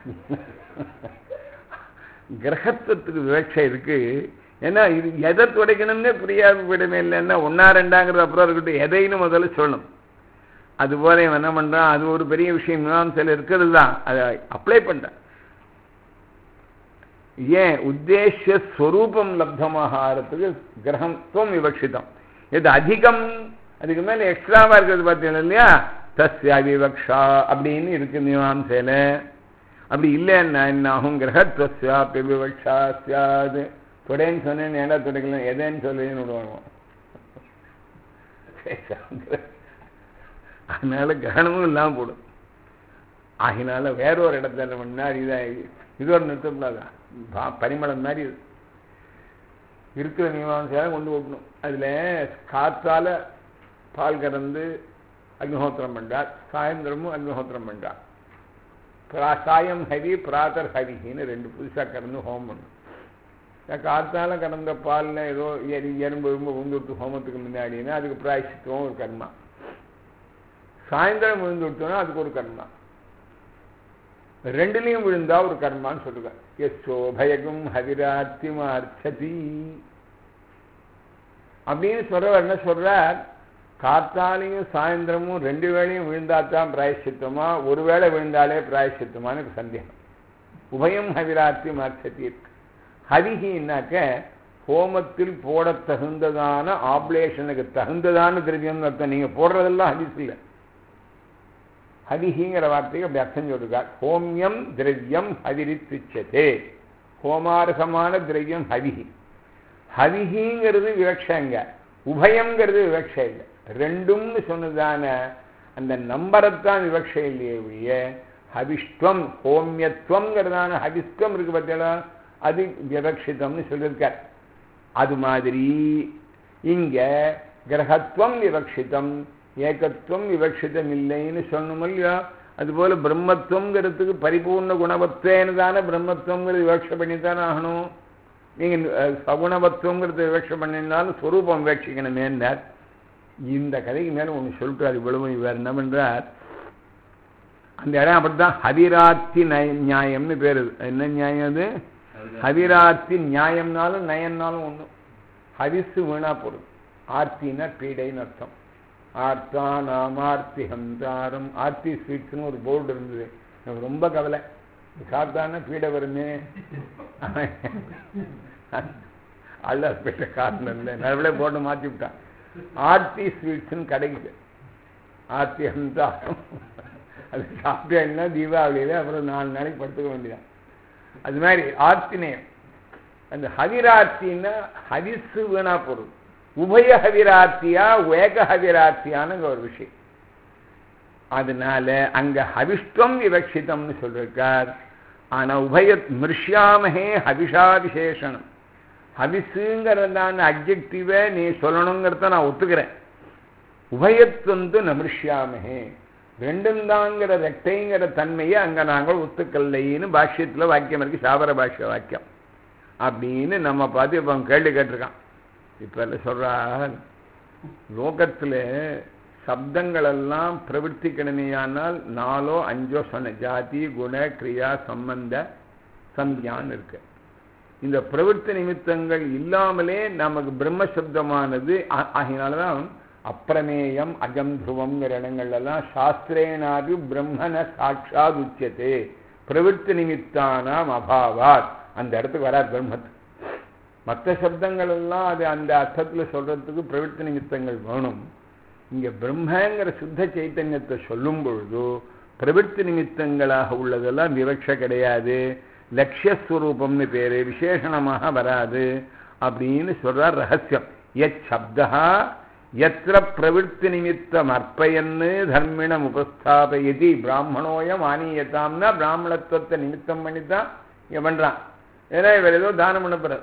கிரகத்துவத்துக்கு விவட்சை இருக்கு ஏன்னா இது எதை துடைக்கணும்னே புரியாத விடமே இல்லைன்னா ஒன்னா ரெண்டாங்கிறது அப்புறம் இருக்கட்டும் எதைன்னு முதல்ல சொல்லணும் அதுபோல இவன் என்ன பண்றான் அது ஒரு பெரிய விஷயம் மீமாம்சையில் இருக்கிறது தான் அதை அப்ளை பண்றான் ஏன் உத்தேச ஸ்வரூபம் லப்தமாக ஆகிறதுக்கு கிரகத்துவம் விவக்ஷிதம் இது அதிகம் அதுக்கு மேல எக்ஸ்ட்ராவா இருக்கிறது பார்த்தீங்கன்னா இல்லையா தஸ்ய விவக்ஷா அப்படின்னு இருக்கு மீமாம்சையில அப்படி இல்லைன்னா என்ன ஆகும் கிரகத்வஸ்யா விவக்ஷா சியாது தொடைன்னு சொன்னேன்னு ஏண்டா துடைக்கல எதைன்னு சொல்லுன்னு விடுவாங்க அதனால கிரகணமும் இல்லாம போடும் ஆகினால வேற ஒரு இடத்துல முன்னாடி இது ஒரு நிறுத்தப்படாதான் பரிமளம் மாதிரி இருக்கிற மீமாசையாக கொண்டு ஓட்டணும் அதில் காத்தால பால் கறந்து அக்னிஹோத்திரம் பண்ணார் சாயந்தரமும் அக்னிஹோத்திரம் பண்ணார் சாயம் ஹரி பிராத்தர் ஹரின்னு ரெண்டு புதுசாக கறந்து ஹோமம் பண்ணும் காத்தால கடந்த பாலில் ஏதோ எரி எறும்பு எறும்பு விழுந்துட்டு ஹோமத்துக்கு முன்னாடினா அதுக்கு பிராய்ச்சித்துவம் ஒரு கர்மா சாயந்தரம் விழுந்து விட்டோம்னா அதுக்கு ஒரு கர்மா ரெண்டுலையும் விழுந்தா ஒரு கர்மான்னு சொல்லுங்க எஸ்ஸோ பயகும் ஹவிராத்திமார்த்ததி அப்படின்னு சொல்றவர் என்ன சொல்றார் காத்தாலையும் சாயந்தரமும் ரெண்டு வேளையும் விழுந்தா தான் பிராயசித்தமா ஒரு வேளை விழுந்தாலே பிராயசித்தமான்னு எனக்கு சந்தேகம் உபயம் ஹவிராத்தியம் அர்த்தத்தி இருக்கு ஹவிகின்னாக்க ஹோமத்தில் போட தகுந்ததான ஆப்லேஷனுக்கு தகுந்ததான திரவியம்னு அர்த்தம் நீங்க போடுறதெல்லாம் ஹவிஸ் இல்லை ஹவிஹிங்கிற வார்த்தைக்கு அப்படி அர்த்தம் சொல்லிருக்கார் ஹோமியம் திரவியம் ஹவிரித்துச்சதே ஹோமார்கமான திரவியம் ஹவிஹி ஹவிஹிங்கிறது விவக்ஷங்க உபயங்கிறது விவக்ஷ இல்லை ரெண்டும்னு சொன்னதான அந்த நம்பரைத்தான் விவக்ஷ இல்லையே ஒழிய ஹவிஷ்டுவம் ஹோமியத்துவங்கிறதான ஹவிஸ்துவம் இருக்கு பார்த்தீங்களா அது விவக்ஷிதம்னு சொல்லியிருக்கார் அது மாதிரி இங்க கிரகத்துவம் விவக்ஷிதம் ஏகத்துவம் விவக்ஷிதம் இல்லைன்னு சொல்லணும் இல்லையா அதுபோல பிரம்மத்துவங்கிறதுக்கு பரிபூர்ண குணவத்தேன்னு தானே பிரம்மத்துவங்கிறது விவக்ஷ பண்ணி தானே ஆகணும் நீங்கள் சகுணவத்துவங்கிறது விவக்ஷ பண்ணினாலும் ஸ்வரூபம் விவக்ஷிக்கணுமேன்னார் இந்த கதைக்கு மேலே ஒன்று சொல்லிட்டார் இவ்வளவு இவர் என்ன பண்ணுறார் அந்த இடம் அப்படித்தான் ஹவிராத்தி நய நியாயம்னு பேர் என்ன நியாயம் அது ஹவிராத்தி நியாயம்னாலும் நயம்னாலும் ஒன்று ஹவிசு வீணா போடுது ஆர்த்தின்னா பீடைன்னு அர்த்தம் ஆர்த்தா நாமார்த்தி ஹந்தாரம் ஆர்த்தி ஸ்வீட்ஸ்னு ஒரு போர்டு இருந்தது எனக்கு ரொம்ப கவலை சாப்பிட்டானா பீடை வருமே அல்லாஸ்பேட்ட காரணம் இல்லை நல்லபடியே போட்டு மாற்றி விட்டான் ஆர்த்தி ஸ்வீட்ஸ்னு கிடைக்குது ஆர்த்தி ஹந்தாரம் அது சாப்பிட்டேன்னா தீபாவளியில் அப்புறம் நாலு நாளைக்கு படுத்துக்க வேண்டியதான் அது மாதிரி ஆர்த்தினேயம் அந்த ஹவிரார்த்தின்னா ஹவிசு வீணா பொருள் உபய ஹவிரார்த்தியா வேக ஹவிரார்த்தியானுங்க ஒரு விஷயம் அதனால அங்க ஹவிஷ்டம் விவக்ஷிதம்னு சொல்லிருக்கார் ஆனா உபய மிருஷ்யாமஹே ஹவிஷா விசேஷனம் ஹவிசுங்கிறதான அப்ஜெக்டிவை நீ சொல்லணுங்கிறத நான் ஒத்துக்கிறேன் உபயத்துவந்து நமிருஷ்யாமஹே ரெண்டும் தாங்கிற ரெட்டைங்கிற தன்மையை அங்க நாங்கள் ஒத்துக்கல்லைன்னு பாஷ்யத்துல வாக்கியம் இருக்கு சாபர பாஷ்ய வாக்கியம் அப்படின்னு நம்ம பார்த்து இப்போ கேள்வி கேட்டிருக்கான் இப்போ என்ன சொல்றா லோகத்தில் சப்தங்களெல்லாம் பிரவர்த்திக்கணுமேயானால் நாலோ அஞ்சோ சொன்ன ஜாதி குண கிரியா சம்பந்த சந்தியான்னு இருக்கு இந்த பிரவൃத்தி நிமித்தங்கள் இல்லாமலே நமக்கு பிரம்மசப்தமானது ஆகினால்தான் அப்பிரமேயம் அஜம் துருவங்கிற இடங்கள்லாம் சாஸ்திரேனாபி பிரம்மன சாட்சாத் உச்சதே பிரவൃத்தி நிமித்தானாம் அபாவாத் அந்த இடத்துக்கு வராது பிரம்மத்து மற்ற சப்தங்கள் எல்லாம் அது அந்த அர்த்தத்தில் சொல்றதுக்கு பிரவൃத்தி நிமித்தங்கள் வேணும் இங்க பிரம்மங்கிற சுத்த சைத்தன்யத்தை சொல்லும் பொழுது பிரவൃத்தி நிமித்தங்களாக உள்ளதெல்லாம் விவக்ஷ கிடையாது லட்சியஸ்வரூபம்னு பேரு விசேஷணமாக வராது அப்படின்னு சொல்றார் ரகசியம் எத் சப்தா எத்திர பிரவೃத்தி நிமித்தம் அர்ப்பயன்னு தர்மிணம் உபஸ்தாபயதி பிராமணோயம் ஆனியத்தாம்னா பிராமணத்துவத்தை நிமித்தம் பண்ணித்தான் இங்க பண்றான் ஏன்னா இவர் ஏதோ தானம் பண்ண போறார்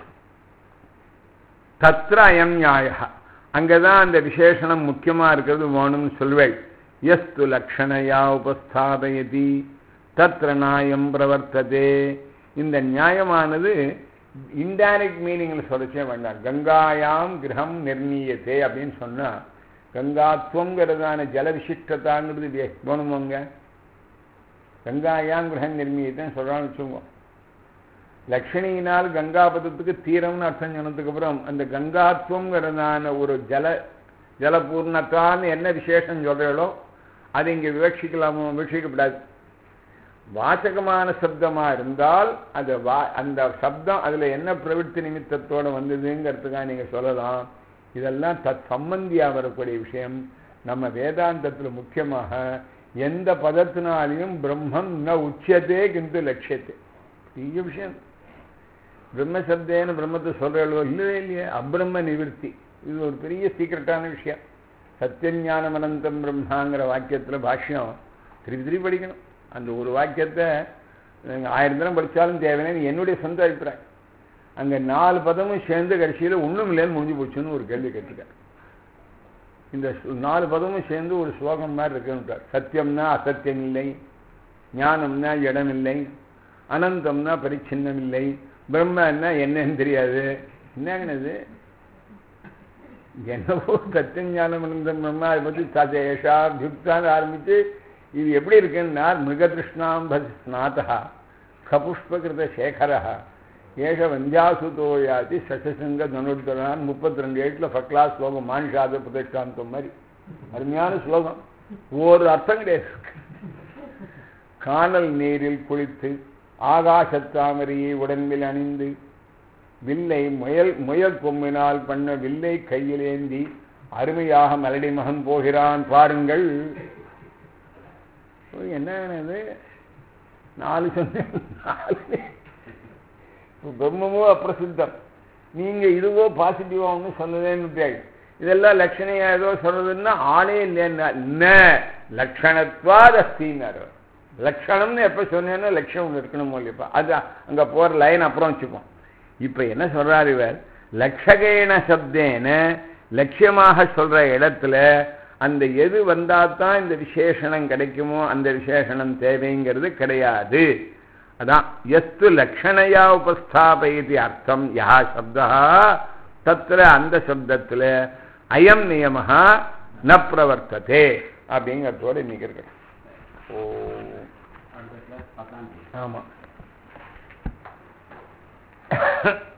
தத்ர அயம் நியாய அங்கதான் அந்த விசேஷணம் முக்கியமா இருக்கிறது வேணும்னு சொல்வேள் எஸ்து லக்ஷணையா உபஸ்தாபயதி தத்ர நியாயம் பிரவர்த்ததே இந்த நியாயமானது இன்டைரக்ட் மீனிங்கில் சொல்லச்சே வேண்டாம் கங்காயாம் கிரகம் நிர்ணீயத்தே அப்படின்னு சொன்னா கங்காத்வங்கிறதான ஜல விசிஷ்டதாங்கிறது வேணுமோங்க கங்காயாம் கிரகம் நிர்ணீயத்தைன்னு சொல்றான்னு வச்சுக்கோங்க லக்ஷ்மியினால் கங்காபதத்துக்கு தீரம்னு அர்த்தம் சொன்னதுக்கு அப்புறம் அந்த கங்காத்வங்கிறதான ஒரு ஜல ஜலபூர்ணத்தான்னு என்ன விசேஷம் சொல்றீங்களோ அதை இங்கே விவட்சிக்கலாமோ விவட்சிக்கப்படாது வாசகமான சப்தமா இருந்தால் அது வா அந்த சப்தம் அதுல என்ன பிரவೃத்தி நிமித்தத்தோட வந்ததுங்கிறதுக்காக நீங்க சொல்லலாம் இதெல்லாம் தத் சம்பந்தியா வரக்கூடிய விஷயம் நம்ம வேதாந்தத்துல முக்கியமாக எந்த பதத்தினாலையும் பிரம்மம் ந உச்சியத்தே கிந்து லட்சியத்தே பெரிய விஷயம் பிரம்மசப்தேன்னு பிரம்மத்தை சொல்றோ இல்லவே இல்லையே அப்பிரம்ம நிவர்த்தி இது ஒரு பெரிய சீக்கிரட்டான விஷயம் சத்தியஞானம் அனந்தம் பிரம்மாங்கிற வாக்கியத்தில் பாஷ்யம் திருப்பி திருப்பி படிக்கணும் அந்த ஒரு வாக்கியத்தை ஆயிரம் தினம் படித்தாலும் தேவைன்னு என்னுடைய சொந்த அபிப்பிராயம் அங்கே நாலு பதமும் சேர்ந்து கடைசியில் ஒன்றும் இல்லைன்னு முடிஞ்சு போச்சுன்னு ஒரு கேள்வி கேட்டிருக்காரு இந்த நாலு பதமும் சேர்ந்து ஒரு ஸ்லோகம் மாதிரி இருக்குன்றார் சத்தியம்னா அசத்தியம் இல்லை ஞானம்னா இடம் இல்லை அனந்தம்னா பரிச்சின்னம் இல்லை பிரம்மன்னா என்னன்னு தெரியாது என்னங்கன்னது என்னவோ சத்தியஞானம் அனந்தம் பிரம்மா அதை பற்றி சதேஷா பியுக்தான்னு ஆரம்பித்து இது எப்படி இருக்குன்னா மிருகதிருஷ்ணாம்பதி ஸ்நாதா கபுஷ்பகிருத சேகரா ஏஷ வந்தியாசுதோ யாதி சசசங்க தனுர்தரான் முப்பத்தி ரெண்டு ஏட்டில் ஃபர்ஸ்ட் கிளாஸ் ஸ்லோகம் மானிஷாத பிரதிஷ்டாந்தம் மாதிரி அருமையான ஸ்லோகம் ஒரு அர்த்தம் கிடையாது காணல் நீரில் குளித்து ஆகாசத்தாமரையை உடம்பில் அணிந்து வில்லை முயல் முயல் கொம்பினால் பண்ண வில்லை கையில் ஏந்தி அருமையாக மலடி மகன் போகிறான் பாருங்கள் ஓ, என்ன இது நாலு சொன்னேன் நாலு இப்போ பிரம்மமோ அப்பிரசித்தம் நீங்க இதுவோ பாசிட்டிவா ஒன்றும் சொன்னதேன்னு இதெல்லாம் லட்சணையா ஏதோ சொல்றதுன்னா ஆளே இல்லைன்னா லட்சணத்வாத் அஸ்தின்னாரு லட்சணம்னு எப்ப சொன்னேன்னா லட்சம் ஒன்று இருக்கணும் இல்லையப்பா அது அங்க போற லைன் அப்புறம் வச்சுப்போம் இப்ப என்ன சொல்றாரு இவர் லட்சகேன சப்தேன லட்சியமாக சொல்ற இடத்துல அந்த எது வந்தா தான் இந்த விசேஷணம் கிடைக்குமோ அந்த விசேஷணம் தேவைங்கிறது கிடையாது அதான் எஸ்து லக்ஷணையா உபஸ்தாபயதி அர்த்தம் யா சப்தா தத்துல அந்த சப்தத்துல அயம் நியமஹா ந பிரவர்த்ததே அப்படிங்கிறதோட இன்னைக்கு இருக்கணும் ஓ அடுத்த கிளாஸ் பார்க்கலாம் ஆமா